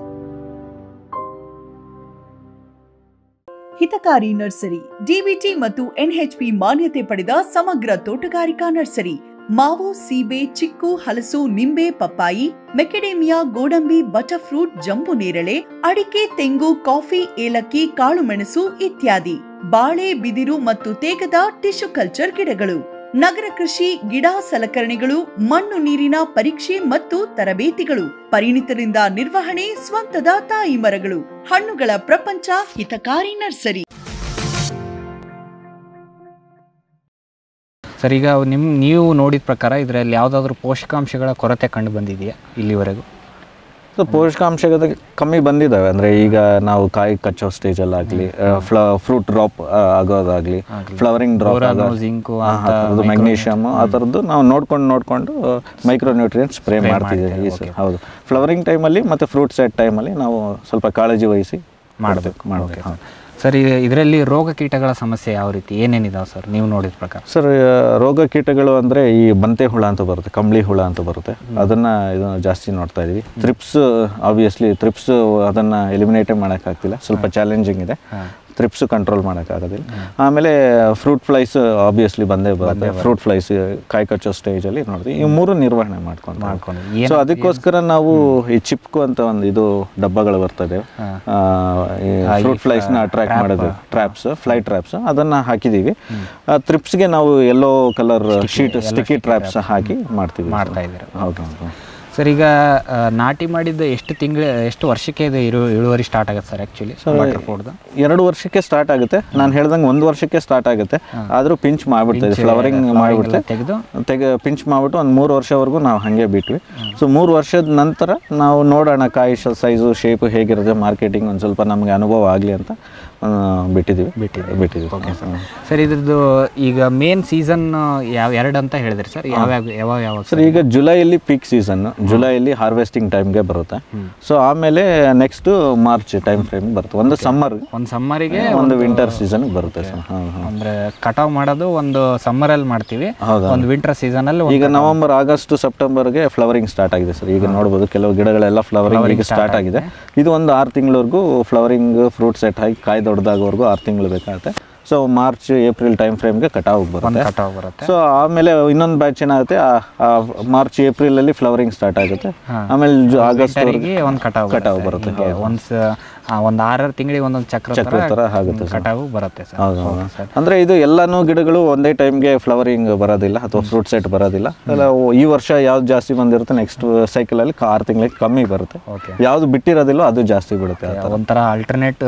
ಹಿತಕಾರಿ ನರ್ಸರಿ ಡಿಬಿಟಿ ಮತ್ತು ಎನ್ಎಚ್ಪಿ ಮಾನ್ಯತೆ ಪಡೆದ ಸಮಗ್ರ ತೋಟಗಾರಿಕಾ ನರ್ಸರಿ ಮಾವು ಸೀಬೆ ಚಿಕ್ಕು ಹಲಸು ನಿಂಬೆ ಪಪ್ಪಾಯಿ ಮೆಕೆಡೇಮಿಯಾ ಗೋಡಂಬಿ ಬಟರ್ಫ್ರೂಟ್ ಜಂಬು ನೇರಳೆ ಅಡಿಕೆ ತೆಂಗು ಕಾಫಿ ಏಲಕ್ಕಿ ಕಾಳುಮೆಣಸು ಇತ್ಯಾದಿ ಬಾಳೆ ಬಿದಿರು ಮತ್ತು ತೇಗದ ಟಿಶ್ಯೂ ಕಲ್ಚರ್ ಗಿಡಗಳು ನಗರ ಕೃಷಿ ಗಿಡ ಸಲಕರಣೆಗಳು ಮಣ್ಣು ನೀರಿನ ಪರೀಕ್ಷೆ ಮತ್ತು ತರಬೇತಿಗಳು ಪರಿಣಿತರಿಂದ ನಿರ್ವಹಣೆ ಸ್ವಂತದ ತಾಯಿ ಮರಗಳು ಹಣ್ಣುಗಳ ಪ್ರಪಂಚ ಹಿತಕಾರಿ ನರ್ಸರಿ ಸರ್ ಈಗ ನಿಮ್ಮ ನೀವು ನೋಡಿದ ಪ್ರಕಾರ ಇದರಲ್ಲಿ ಯಾವುದಾದ್ರೂ ಪೋಷಕಾಂಶಗಳ ಕೊರತೆ ಕಂಡು ಬಂದಿದೆಯಾ ಇಲ್ಲಿವರೆಗೂ ಸೊ ಪೋಷಕಾಂಶಗಳು ಕಮ್ಮಿ ಬಂದಿದ್ದಾವೆ ಅಂದರೆ ಈಗ ನಾವು ಕಾಯಿ ಕಚ್ಚೋ ಸ್ಟೇಜಲ್ಲಾಗಲಿ ಫ್ಲ ಫ್ರೂಟ್ ಡ್ರಾಪ್ ಆಗೋದಾಗಲಿ ಫ್ಲವರಿಂಗ್ ಡ್ರಾಪ್ ಬೋರಾನು, ಜಿಂಕು ಅಂತ ಥರದ್ದು ಮೆಗ್ನೀಷಿಯಮ್ ಆ ಥರದ್ದು ನಾವು ನೋಡ್ಕೊಂಡು ನೋಡಿಕೊಂಡು ಮೈಕ್ರೋ ನ್ಯೂಟ್ರಿಯೆಂಟ್ ಸ್ಪ್ರೇ ಮಾಡ್ತಿದ್ದೀವಿ ಈ ಸರ್ ಹೌದು ಫ್ಲವರಿಂಗ್ ಟೈಮಲ್ಲಿ ಮತ್ತು ಫ್ರೂಟ್ ಸೆಟ್ ಟೈಮಲ್ಲಿ ನಾವು ಸ್ವಲ್ಪ ಕಾಳಜಿ ವಹಿಸಿ ಮಾಡಬೇಕು ಮಾಡಬೇಕು ಹೌದು ಸರ್ ಇದರಲ್ಲಿ ರೋಗ ಕೀಟಗಳ ಸಮಸ್ಯೆ ಯಾವ ರೀತಿ ಏನೇನಿದಾವೆ ಸರ್ ನೀವು ನೋಡಿದ ಪ್ರಕಾರ ಸರ್ ರೋಗ ಕೀಟಗಳು ಅಂದರೆ ಈ ಬಂತೆ ಹುಳ ಅಂತ ಬರುತ್ತೆ ಕಂಬಳಿ ಹುಳ ಅಂತ ಬರುತ್ತೆ ಅದನ್ನು ಇದು ಜಾಸ್ತಿ ನೋಡ್ತಾ ಇದೀವಿ ತ್ರಿಪ್ಸ್ ಆಬ್ವಿಯಸ್ಲಿ ತ್ರಿಪ್ಸ್ ಅದನ್ನು ಎಲಿಮಿನೇಟೇ ಮಾಡೋಕ್ಕಾಗ್ತಿಲ್ಲ ಸ್ವಲ್ಪ ಚಾಲೆಂಜಿಂಗ್ ಇದೆ ತ್ರಿಪ್ಸ್ ಕಂಟ್ರೋಲ್ ಮಾಡೋಕ್ಕಾಗೋದಿಲ್ಲ ಆಮೇಲೆ ಫ್ರೂಟ್ ಫ್ಲೈಸ್ ಆಬ್ವಿಯಸ್ಲಿ ಬಂದೇ ಬರುತ್ತೆ ಫ್ರೂಟ್ ಫ್ಲೈಸ್ ಕಾಯಿ ಕಚ್ಚೋ ಸ್ಟೇಜಲ್ಲಿ ನೋಡ್ತೀವಿ ಈ ಮೂರು ನಿರ್ವಹಣೆ ಮಾಡ್ಕೊಂಡು ಮಾಡ್ಕೊಂಡು. ಸೊ ಅದಕ್ಕೋಸ್ಕರ ನಾವು ಈ ಚಿಪ್ಕು ಅಂತ ಒಂದು ಇದು ಡಬ್ಬಗಳು ಬರ್ತದೆ ಈ ಫ್ರೂಟ್ ಫ್ಲೈಸ್ನ ಅಟ್ರಾಕ್ಟ್ ಮಾಡೋದು ಟ್ರ್ಯಾಪ್ಸ್ ಫ್ಲೈ ಟ್ರ್ಯಾಪ್ಸ್ ಅದನ್ನು ಹಾಕಿದ್ದೀವಿ ತ್ರಿಪ್ಸ್ಗೆ ನಾವು yellow colour sheet sticky traps ಹಾಕಿ ಮಾಡ್ತೀವಿ ಮಾಡ್ತಾ ಇದ್ದೀರಾ ಹೌದು ಹೌದು ಸರ್ ಈಗ ಆ, ನಾಟಿ ಮಾಡಿದ್ದು ಎಷ್ಟು ತಿಂಗಳು ಎಷ್ಟು ವರ್ಷಕ್ಕೆ ಇದು ಇರು ಇಳುವರಿ ಸ್ಟಾರ್ಟ್ ಆಗುತ್ತೆ ಸರ್ ಆ್ಯಕ್ಚುಲಿ ಬಟರ್ ಫ್ರೂಟ್ದು ಎರಡು ವರ್ಷಕ್ಕೆ ಸ್ಟಾರ್ಟ್ ಆಗುತ್ತೆ ನಾನು ಹೇಳ್ದಂಗೆ ಒಂದು ವರ್ಷಕ್ಕೆ ಸ್ಟಾರ್ಟ್ ಆಗುತ್ತೆ ಆದರೂ ಪಿಂಚ್ ಮಾಡಿಬಿಡ್ತದೆ ಫ್ಲವರಿಂಗ್ ಮಾಡಿಬಿಡ್ತೆ ತೆಗೆದು ತೆಗೆ ಪಿಂಚ್ ಮಾಡಿಬಿಟ್ಟು ಒಂದು ಮೂರು ವರ್ಷವರೆಗೂ ನಾವು ಹಾಗೆ ಬಿಟ್ವಿ ಸೊ ಮೂರು ವರ್ಷದ ನಂತರ ನಾವು ನೋಡೋಣ ಕಾಯಿ ಸೈಜು ಶೇಪು ಹೇಗಿರುತ್ತೆ ಮಾರ್ಕೆಟಿಂಗ್ ಒಂದು ಸ್ವಲ್ಪ ನಮಗೆ ಅನುಭವ ಆಗಲಿ ಅಂತ ಆ, ಬಿಟ್ಟಿದ್ದೀವಿ ಬಿಟ್ಟಿದ್ದೀವಿ ಬಿಟ್ಟಿದ್ದೀವಿ ಹ್ಮ್. ಸರ್ ಇದ್ರದ್ದು ಈಗ ಮೇನ್ ಸೀಸನ್ ಯಾವ ಎರಡು ಅಂತ ಹೇಳಿದ್ರಿ ಸರ್ ಯಾವ್ಯಾವ ಯಾವಾಗ ಯಾವಾಗ ಸರ್ ಈಗ ಜುಲೈಯಲ್ಲಿ ಪೀಕ್ ಸೀಸನ್ ಜುಲೈಯಲ್ಲಿ ಹಾರ್ವೆಸ್ಟಿಂಗ್ ಟೈಮ್ಗೆ ಬರುತ್ತೆ ಸೊ ಆಮೇಲೆ ನೆಕ್ಸ್ಟ್ ಮಾರ್ಚ್ ಟೈಮ್ ಫ್ರೇಮ್ ಬರುತ್ತೆ ಒಂದು ಸಮ್ಮರ್ ಒಂದು ಸಮ್ಮರಿಗೆ ಒಂದು ವಿಂಟರ್ ಸೀಸನ್ಗೆ ಬರುತ್ತೆ ಸರ್ ಹಾಂ ಹಾಂ ಅಂದ್ರೆ ಕಟಾವ್ ಮಾಡೋದು ಒಂದು ಸಮ್ಮರಲ್ಲಿ ಮಾಡ್ತೀವಿ ಹೌದಾ ಒಂದು ವಿಂಟರ್ ಸೀಸನಲ್ಲಿ ಈಗ ನವೆಂಬರ್ ಆಗಸ್ಟ್ ಸೆಪ್ಟೆಂಬರ್ಗೆ ಫ್ಲವರಿಂಗ್ ಸ್ಟಾರ್ಟ್ ಆಗಿದೆ ಸರ್ ಈಗ ನೋಡ್ಬೋದು ಕೆಲವು ಗಿಡಗಳೆಲ್ಲ ಫ್ಲವರಿಂಗ್ ಈಗ ಸ್ಟಾರ್ಟ್ ಆಗಿದೆ ಇದು ಒಂದು ಆರು ತಿಂಗಳವರೆಗೂ ಫ್ಲವರಿಂಗ್ ಫ್ರೂಟ್ ಸೆಟ್ ಆಗಿ ಕಾಯಿ ದೊಡ್ಡದಾಗೋವರೆಗೂ ಆರು ತಿಂಗಳು ಬೇಕಾಗುತ್ತೆ ಸೊ ಮಾರ್ಚ್ ಏಪ್ರಿಲ್ ಟೈಮ್ ಫ್ರೇಮ್ಗೆ ಕಟಾವ್ ಬರುತ್ತೆ ಕಟಾವ್ ಬರುತ್ತೆ ಸೊ ಆಮೇಲೆ ಇನ್ನೊಂದು ಬ್ಯಾಚ್ ಏನಾಗುತ್ತೆ ಆ- ಆ ಮಾರ್ಚ್ ಏಪ್ರಿಲ್ ಅಲ್ಲಿ ಫ್ಲವರಿಂಗ್ ಸ್ಟಾರ್ಟ್ ಆಗುತ್ತೆ ಆಮೇಲೆ ಜು- ಆಗಸ್ಟ್ winterಗೆ ಒಂದು ಕಟಾವ್ ಕಟಾವ್ ಬರುತ್ತೆ, ಹೀಗೆ ಒಂದ್ ಸ- ಆ, ಒಂದ್ ಆರಾರು ತಿಂಗಳಿಗೆ ಒಂದೊಂದು ಚಕ್ರ ಚಕ್ರ ತರ ಥರ ಆಗುತ್ತೆ ಸರ್ ಕಟಾವು ಬರುತ್ತೆ ಸರ್ ಹೌದು ಹೌದು. ಅಂದ್ರೆ ಇದು ಎಲ್ಲಾನು ಗಿಡಗಳು ಒಂದೇ ಟೈಮ್ಗೆ ಫ್ಲವರಿಂಗ್ ಬರೋದಿಲ್ಲ ಅಥವಾ ಫ್ರೂಟ್ ಸೆಟ್ ಬರೋದಿಲ್ಲ ಎಲ್ಲ ಈ ವರ್ಷ ಯಾವ್ದು ಜಾಸ್ತಿ ಬಂದಿರುತ್ತೆ ನೆಕ್ಸ್ಟ್ ಸೈಕಲ್ ಅಲ್ಲಿ ಆರು ತಿಂಗಳಿಗೆ ಕಮ್ಮಿ ಬರುತ್ತೆ Okay. ಯಾವ್ದು ಬಿಟ್ಟಿರೋದಿಲ್ಲೋ ಅದು ಜಾಸ್ತಿ ಬಿಡುತ್ತೆ ಆ ಥರ. ಒಂಥರ ಅಲ್ಟರ್ನೇಟ್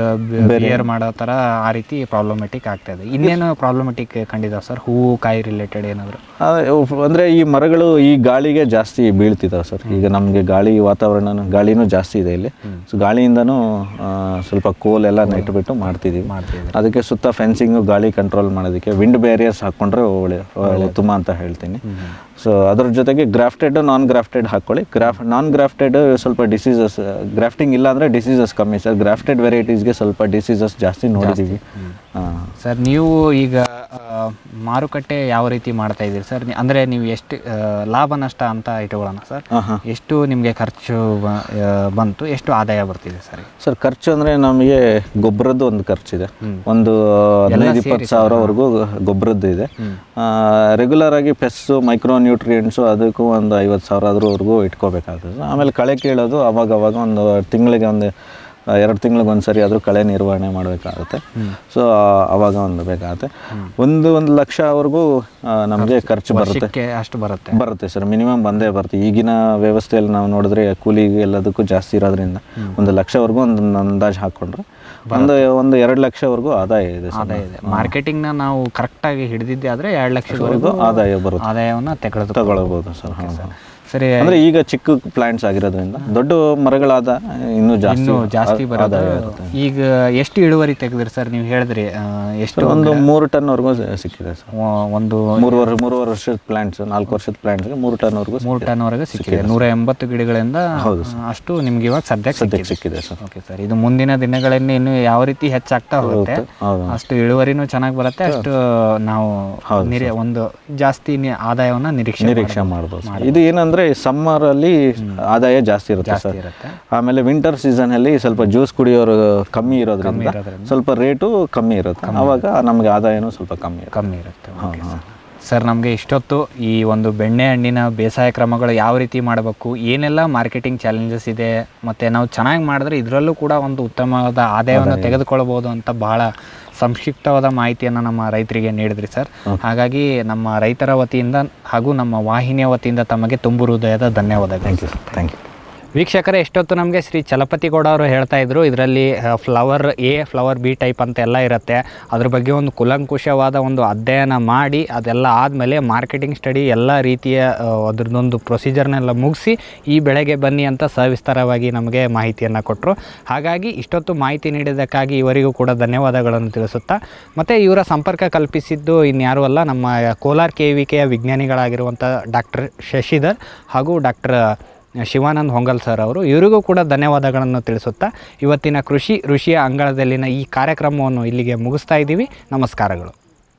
ಬೇರ್ ಮಾಡೋ ತರ ಆ ರೀತಿ ಪ್ರಾಬ್ಲಮೆಟಿಕ್ ಆಗ್ತಾ ಇದೆ ಇನ್ನೇನು ಪ್ರಾಬ್ಲಮೆಟಿಕ್ ಕಂಡಿದಾವ ಸರ್ ಹೂವು ಕಾಯಿ ರಿಲೇಟೆಡ್ ಏನಾದ್ರು ಆ, ಇವ್- ಅಂದ್ರೆ ಈ ಮರಗಳು ಈ ಗಾಳಿಗೆ ಜಾಸ್ತಿ ಬೀಳ್ತಿದಾವೆ ಸರ್ ಈಗ ನಮಗೆ ಗಾಳಿ ವಾತಾವರಣ ಗಾಳಿನೂ ಜಾಸ್ತಿ ಇದೆ ಇಲ್ಲಿ ಸೊ ಗಾಳಿಯಿಂದನೂ ಆ, ಸ್ವಲ್ಪ ಕೋಲ್ ಎಲ್ಲ ನೆಟ್ಬಿಟ್ಟು ಮಾಡ್ತಿದೀವಿ ಅದಕ್ಕೆ ಸುತ್ತ ಫೆನ್ಸಿಂಗು ಗಾಳಿ ಕಂಟ್ರೋಲ್ ಮಾಡೋದಕ್ಕೆ ವಿಂಡ್ ಬ್ಯಾರಿಯರ್ಸ್ ಹಾಕೊಂಡ್ರೆ ಒಳ್ಳೆ ಉತ್ತಮ ಅಂತ ಹೇಳ್ತೀನಿ ಸೊ ಅದ್ರ ಜೊತೆಗೆ ಗ್ರಾಫ್ಟೆಡ್ ನಾನ್ ಗ್ರಾಫ್ಟೆಡ್ ಹಾಕೊಳ್ಳಿ ಗ್ರಾಫ್ ನಾನ್ ಗ್ರಾಫ್ಟೆಡ್ ಸ್ವಲ್ಪ ಡಿಸೀಸಸ್ ಗ್ರಾಫ್ಟಿಂಗ್ ಇಲ್ಲ ಅಂದ್ರೆ ಡಿಸೀಸಸ್ ಕಮ್ಮಿ ಸರ್ ಗ್ರಾಫ್ಟೆಡ್ ವೆರೈಟೀಸ್ಗೆ ಸ್ವಲ್ಪ ಡಿಸೀಸಸ್ ಜಾಸ್ತಿ ನೋಡಿದ್ದೀವಿ ಹಾಂ ಸರ್ ನೀವು ಈಗ ಆ, ಮಾರುಕಟ್ಟೆ ಯಾವ ರೀತಿ ಮಾಡ್ತಾ ಇದ್ದೀರಿ ಸರ್ ನಿ- ಅಂದ್ರೆ ನೀವು ಎಷ್ಟು ಆ, ಲಾಭ ನಷ್ಟ ಅಂತ ಇಟ್ಕೊಳ್ಳೋಣ ಸರ್ ಎಷ್ಟು ನಿಮಗೆ ಖರ್ಚು ಬ- ಆ, ಬಂತು ಎಷ್ಟು ಆದಾಯ ಬರ್ತಿದೆ ಸರ್ ಸರ್ ಖರ್ಚು ಅಂದರೆ ನಮಗೆ ಗೊಬ್ಬರದ್ದು ಒಂದು ಖರ್ಚಿದೆ ಒಂದು ಹದಿನೈದು ಇಪ್ಪತ್ತು ಸಾವಿರವರೆಗೂ ಗೊಬ್ಬರದ್ದು ಇದೆ ರೆಗ್ಯುಲರ್ ಆಗಿ ಪೆಸ್ಸು ಮೈಕ್ರೋ ನ್ಯೂಟ್ರಿಯೆಂಟ್ಸು ಅದಕ್ಕೂ ಒಂದು ಐವತ್ತು ಸಾವಿರ ಆದ್ರವರೆಗೂ ಇಟ್ಕೋಬೇಕಾಗ್ತದೆ ಆಮೇಲೆ ಕಳೆ ಕೀಳೋದು ಅವಾಗ ಅವಾಗ ಒಂದು ತಿಂಗಳಿಗೆ ಒಂದು ಆ, ಎರಡು ತಿಂಗಳಿಗೆ ಒಂದು ಸರಿ ಆದರೂ ಕಳೆ ನಿರ್ವಹಣೆ ಮಾಡಬೇಕಾಗುತ್ತೆ ಸೊ ಅವಾಗ ಒಂದು ಬೇಕಾಗುತ್ತೆ ಒಂದು ಒಂದು ಲಕ್ಷವರೆಗೂ ನಮಗೆ ಖರ್ಚು ಬರುತ್ತೆ ವರ್ಷಕ್ಕೆ ಅಷ್ಟು ಬರುತ್ತೆ ಬರುತ್ತೆ ಸರ್ ಮಿನಿಮಮ್ ಬಂದೇ ಬರುತ್ತೆ ಈಗಿನ ವ್ಯವಸ್ಥೆಯಲ್ಲಿ ನಾವು ನೋಡಿದ್ರೆ ಕೂಲಿಗೆ ಎಲ್ಲದಕ್ಕೂ ಜಾಸ್ತಿ ಇರೋದ್ರಿಂದ ಒಂದು ಲಕ್ಷವರೆಗೂ ಒಂದು ಅಂದಾಜು ಹಾಕ್ಕೊಂಡ್ರೆ ಒಂದು ಒಂದು ಎರಡು ಲಕ್ಷವರೆಗೂ ಆದಾಯ ಇದೆ ಸರ್ ಆದಾಯ ಇದೆ ಮಾರ್ಕೆಟಿಂಗ್ನ ನಾವು ಕರೆಕ್ಟಾಗಿ ಹಿಡಿದಿದ್ದೆ ಆದರೆ ಎರಡು ಲಕ್ಷದವರೆಗೂ ಆದಾಯ ಬರುತ್ತೆ ಆದಾಯವನ್ನು ತೆಗೆದು ತಗೊಳ್ಬೋದು ಸರ್ ಹಾಂ ಹಾಂ ಸರಿ ಅಂದ್ರೆ ಈಗ ಚಿಕ್ಕ ಪ್ಲಾಂಟ್ಸ್ ಆಗಿರೋದ್ರಿಂದ ದೊಡ್ಡ ಮರಗಳಾದ ಇನ್ನೂ ಜಾಸ್ತಿ ಇನ್ನು ಜಾಸ್ತಿ ಆ- ಬರೋದು ಆದಾಯ ಇರುತ್ತೆ ಈಗ ಎಷ್ಟು ಇಳುವರಿ ತೆಗೆದ್ರಿ ಸರ್ ನೀವು ಹೇಳಿದ್ರಿ ಆ, ಎಷ್ಟು ಒಂದು ಮೂರು ಟನ್ವರೆಗೂ ಸಿಕ್ಕಿದೆ ಸರ್ ಒ- ಒಂದು ಮೂರು ವರ್ಷ ಮೂರುವರೆ ವರ್ಷದ ಪ್ಲಾಂಟ್ಸ್ ನಾಲ್ಕು ವರ್ಷದ ಪ್ಲಾಂಟ್ಸ್ಗೆ ಮೂರು ಟನ್ವರೆಗೂ ಮೂರು ಟನ್ವರೆಗೆ ಸಿಕ್ಕಿದೆ ನೂರ ಎಂಬತ್ತು ಗಿಡಗಳಿಂದ ಆ, ಅಷ್ಟು ನಿಮ್ಗೆ ಇವಾಗ ಸದ್ಯಕ್ಕೆ ಸದ್ಯಕ್ಕೆ ಸಿಕ್ಕಿದೆ ಸಿಕ್ಕಿದೆ ಸರ್ ಓಕೆ ಸರ್ ಇದು ಮುಂದಿನ ದಿನಗಳಲ್ಲಿ ಇನ್ನು ಯಾವ ರೀತಿ ಹೆಚ್ಚಾಗ್ತಾ ಹೋಗುತ್ತೆ ಹೌದು. ಅಷ್ಟು ಇಳುವರಿನೂ ಚೆನ್ನಾಗಿ ಬರುತ್ತೆ ಅಷ್ಟು ನಾವು ನಿರೀ ಒಂದು ಜಾಸ್ತಿ ನಿ- ಆದಾಯವನ್ನ ನಿರೀಕ್ಷೆ ನಿರೀಕ್ಷೆ ಮಾಡ್ಬೋದು ಸರ್. ಇದು ಏನಂದ್ರೆ ಸಮ್ಮರ್ ಅಲ್ಲಿ ಆದಾಯ ಜಾಸ್ತಿ ಇರುತ್ತೆ ಸರ್ ಇರುತ್ತೆ ಆಮೇಲೆ ವಿಂಟರ್ ಸೀಸನ್ ಅಲ್ಲಿ ಸ್ವಲ್ಪ ಜ್ಯೂಸ್ ಕುಡಿಯೋರು ಕಮ್ಮಿ ಇರೋದ್ರಿಂದ ಸ್ವಲ್ಪ ರೇಟು ಕಮ್ಮಿ ಇರುತ್ತೆ ಅವಾಗ ನಮಗೆ ಆದಾಯನೂ ಸ್ವಲ್ಪ ಕಮ್ಮಿ ಇರುತ್ತೆ ಕಮ್ಮಿ ಇರುತ್ತೆ ಓಕೆ ಸರ್. ಸರ್ ನಮಗೆ ಇಷ್ಟೊತ್ತು ಈ ಒಂದು ಬೆಣ್ಣೆ ಹಣ್ಣಿನ ಬೇಸಾಯ ಕ್ರಮಗಳು ಯಾವ ರೀತಿ ಮಾಡಬೇಕು ಏನೆಲ್ಲ ಮಾರ್ಕೆಟಿಂಗ್ ಚಾಲೆಂಜಸ್ ಇದೆ ಮತ್ತು ನಾವು ಚೆನ್ನಾಗಿ ಮಾಡಿದ್ರೆ ಇದರಲ್ಲೂ ಕೂಡ ಒಂದು ಉತ್ತಮವಾದ ಆದಾಯವನ್ನು ತೆಗೆದುಕೊಳ್ಬೋದು ಅಂತ ಬಹಳ ಸಂಕ್ಷಿಪ್ತವಾದ ಮಾಹಿತಿಯನ್ನು ನಮ್ಮ ರೈತರಿಗೆ ನೀಡಿದ್ರಿ ಸರ್ ಹಾಗಾಗಿ ನಮ್ಮ ರೈತರ ವತಿಯಿಂದ ಹಾಗೂ ನಮ್ಮ ವಾಹಿನಿಯ ವತಿಯಿಂದ ತಮಗೆ ತುಂಬು ಹೃದಯದ ಧನ್ಯವಾದಗಳು ಸರ್ ಥ್ಯಾಂಕ್ ಯು ವೀಕ್ಷಕರೇ ಎಷ್ಟೊತ್ತು ನಮಗೆ ಶ್ರೀ ಚಲಪತಿ ಗೌಡ ಅವರು ಹೇಳ್ತಾ ಇದ್ರು ಇದರಲ್ಲಿ flower A flower B type ಅಂತ ಎಲ್ಲ ಇರುತ್ತೆ ಅದ್ರ ಬಗ್ಗೆ ಒಂದು ಕುಲಂಕುಷವಾದ ಒಂದು ಅಧ್ಯಯನ ಮಾಡಿ ಅದೆಲ್ಲ ಆದಮೇಲೆ ಮಾರ್ಕೆಟಿಂಗ್ ಸ್ಟಡಿ ಎಲ್ಲ ರೀತಿಯ ಆ, ಅದ್ರದ್ದೊಂದು ಪ್ರೊಸೀಜರ್ನೆಲ್ಲ ಮುಗಿಸಿ ಈ ಬೆಳೆಗೆ ಬನ್ನಿ ಅಂತ ಸವಿಸ್ತಾರವಾಗಿ ನಮಗೆ ಮಾಹಿತಿಯನ್ನು ಕೊಟ್ಟರು ಹಾಗಾಗಿ ಇಷ್ಟೊತ್ತು ಮಾಹಿತಿ ನೀಡಿದ್ದಕ್ಕಾಗಿ ಇವರಿಗೂ ಕೂಡ ಧನ್ಯವಾದಗಳನ್ನು ತಿಳಿಸುತ್ತಾ ಮತ್ತು ಇವರ ಸಂಪರ್ಕ ಕಲ್ಪಿಸಿದ್ದು ಇನ್ಯಾರೂ ಅಲ್ಲ ನಮ್ಮ ಕೋಲಾರ ಕೆ ವಿ ಕೆಯ ವಿಜ್ಞಾನಿಗಳಾಗಿರುವಂಥ ಡಾಕ್ಟರ್ ಶಶಿಧರ್ ಹಾಗೂ ಡಾಕ್ಟರ್ ಶಿವಾನಂದ್ ಹೊಂಗಲ್ ಸರ್ ಅವರು ಇವರಿಗೂ ಕೂಡ ಧನ್ಯವಾದಗಳನ್ನು ತಿಳಿಸುತ್ತಾ ಇವತ್ತಿನ ಕೃಷಿ ಋಷಿಯ ಅಂಗಳದಲ್ಲಿನ ಈ ಕಾರ್ಯಕ್ರಮವನ್ನು ಇಲ್ಲಿಗೆ ಮುಗಿಸ್ತಾ ಇದ್ದೀವಿ ನಮಸ್ಕಾರಗಳು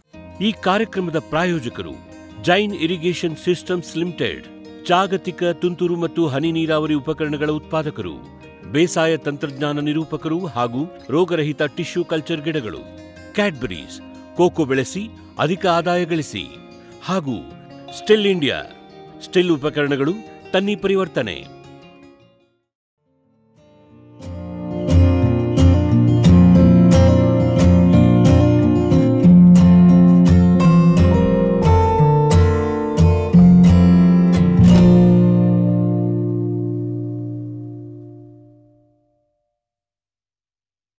ಈ ಕಾರ್ಯಕ್ರಮದ ಪ್ರಾಯೋಜಕರು ಜೈನ್ ಇರಿಗೇಷನ್ ಸಿಸ್ಟಮ್ಸ್ ಲಿಮಿಟೆಡ್ ಜಾಗತಿಕ ತುಂತುರು ಮತ್ತು ಹನಿ ನೀರಾವರಿ ಉಪಕರಣಗಳ ಉತ್ಪಾದಕರು ಬೇಸಾಯ ತಂತ್ರಜ್ಞಾನ ನಿರೂಪಕರು ಹಾಗೂ ರೋಗರಹಿತ ಟಿಶ್ಯೂ ಕಲ್ಚರ್ ಗಿಡಗಳು ಕ್ಯಾಡ್ಬರೀಸ್ ಕೋಕೋ ಬೆಳೆಸಿ ಅಧಿಕ ಆದಾಯ ಗಳಿಸಿ ಹಾಗೂ ಸ್ಟಿಲ್ ಇಂಡಿಯಾ ಸ್ಟಿಲ್ ಉಪಕರಣಗಳು ತನ್ನಿ ಪರಿವರ್ತನೆ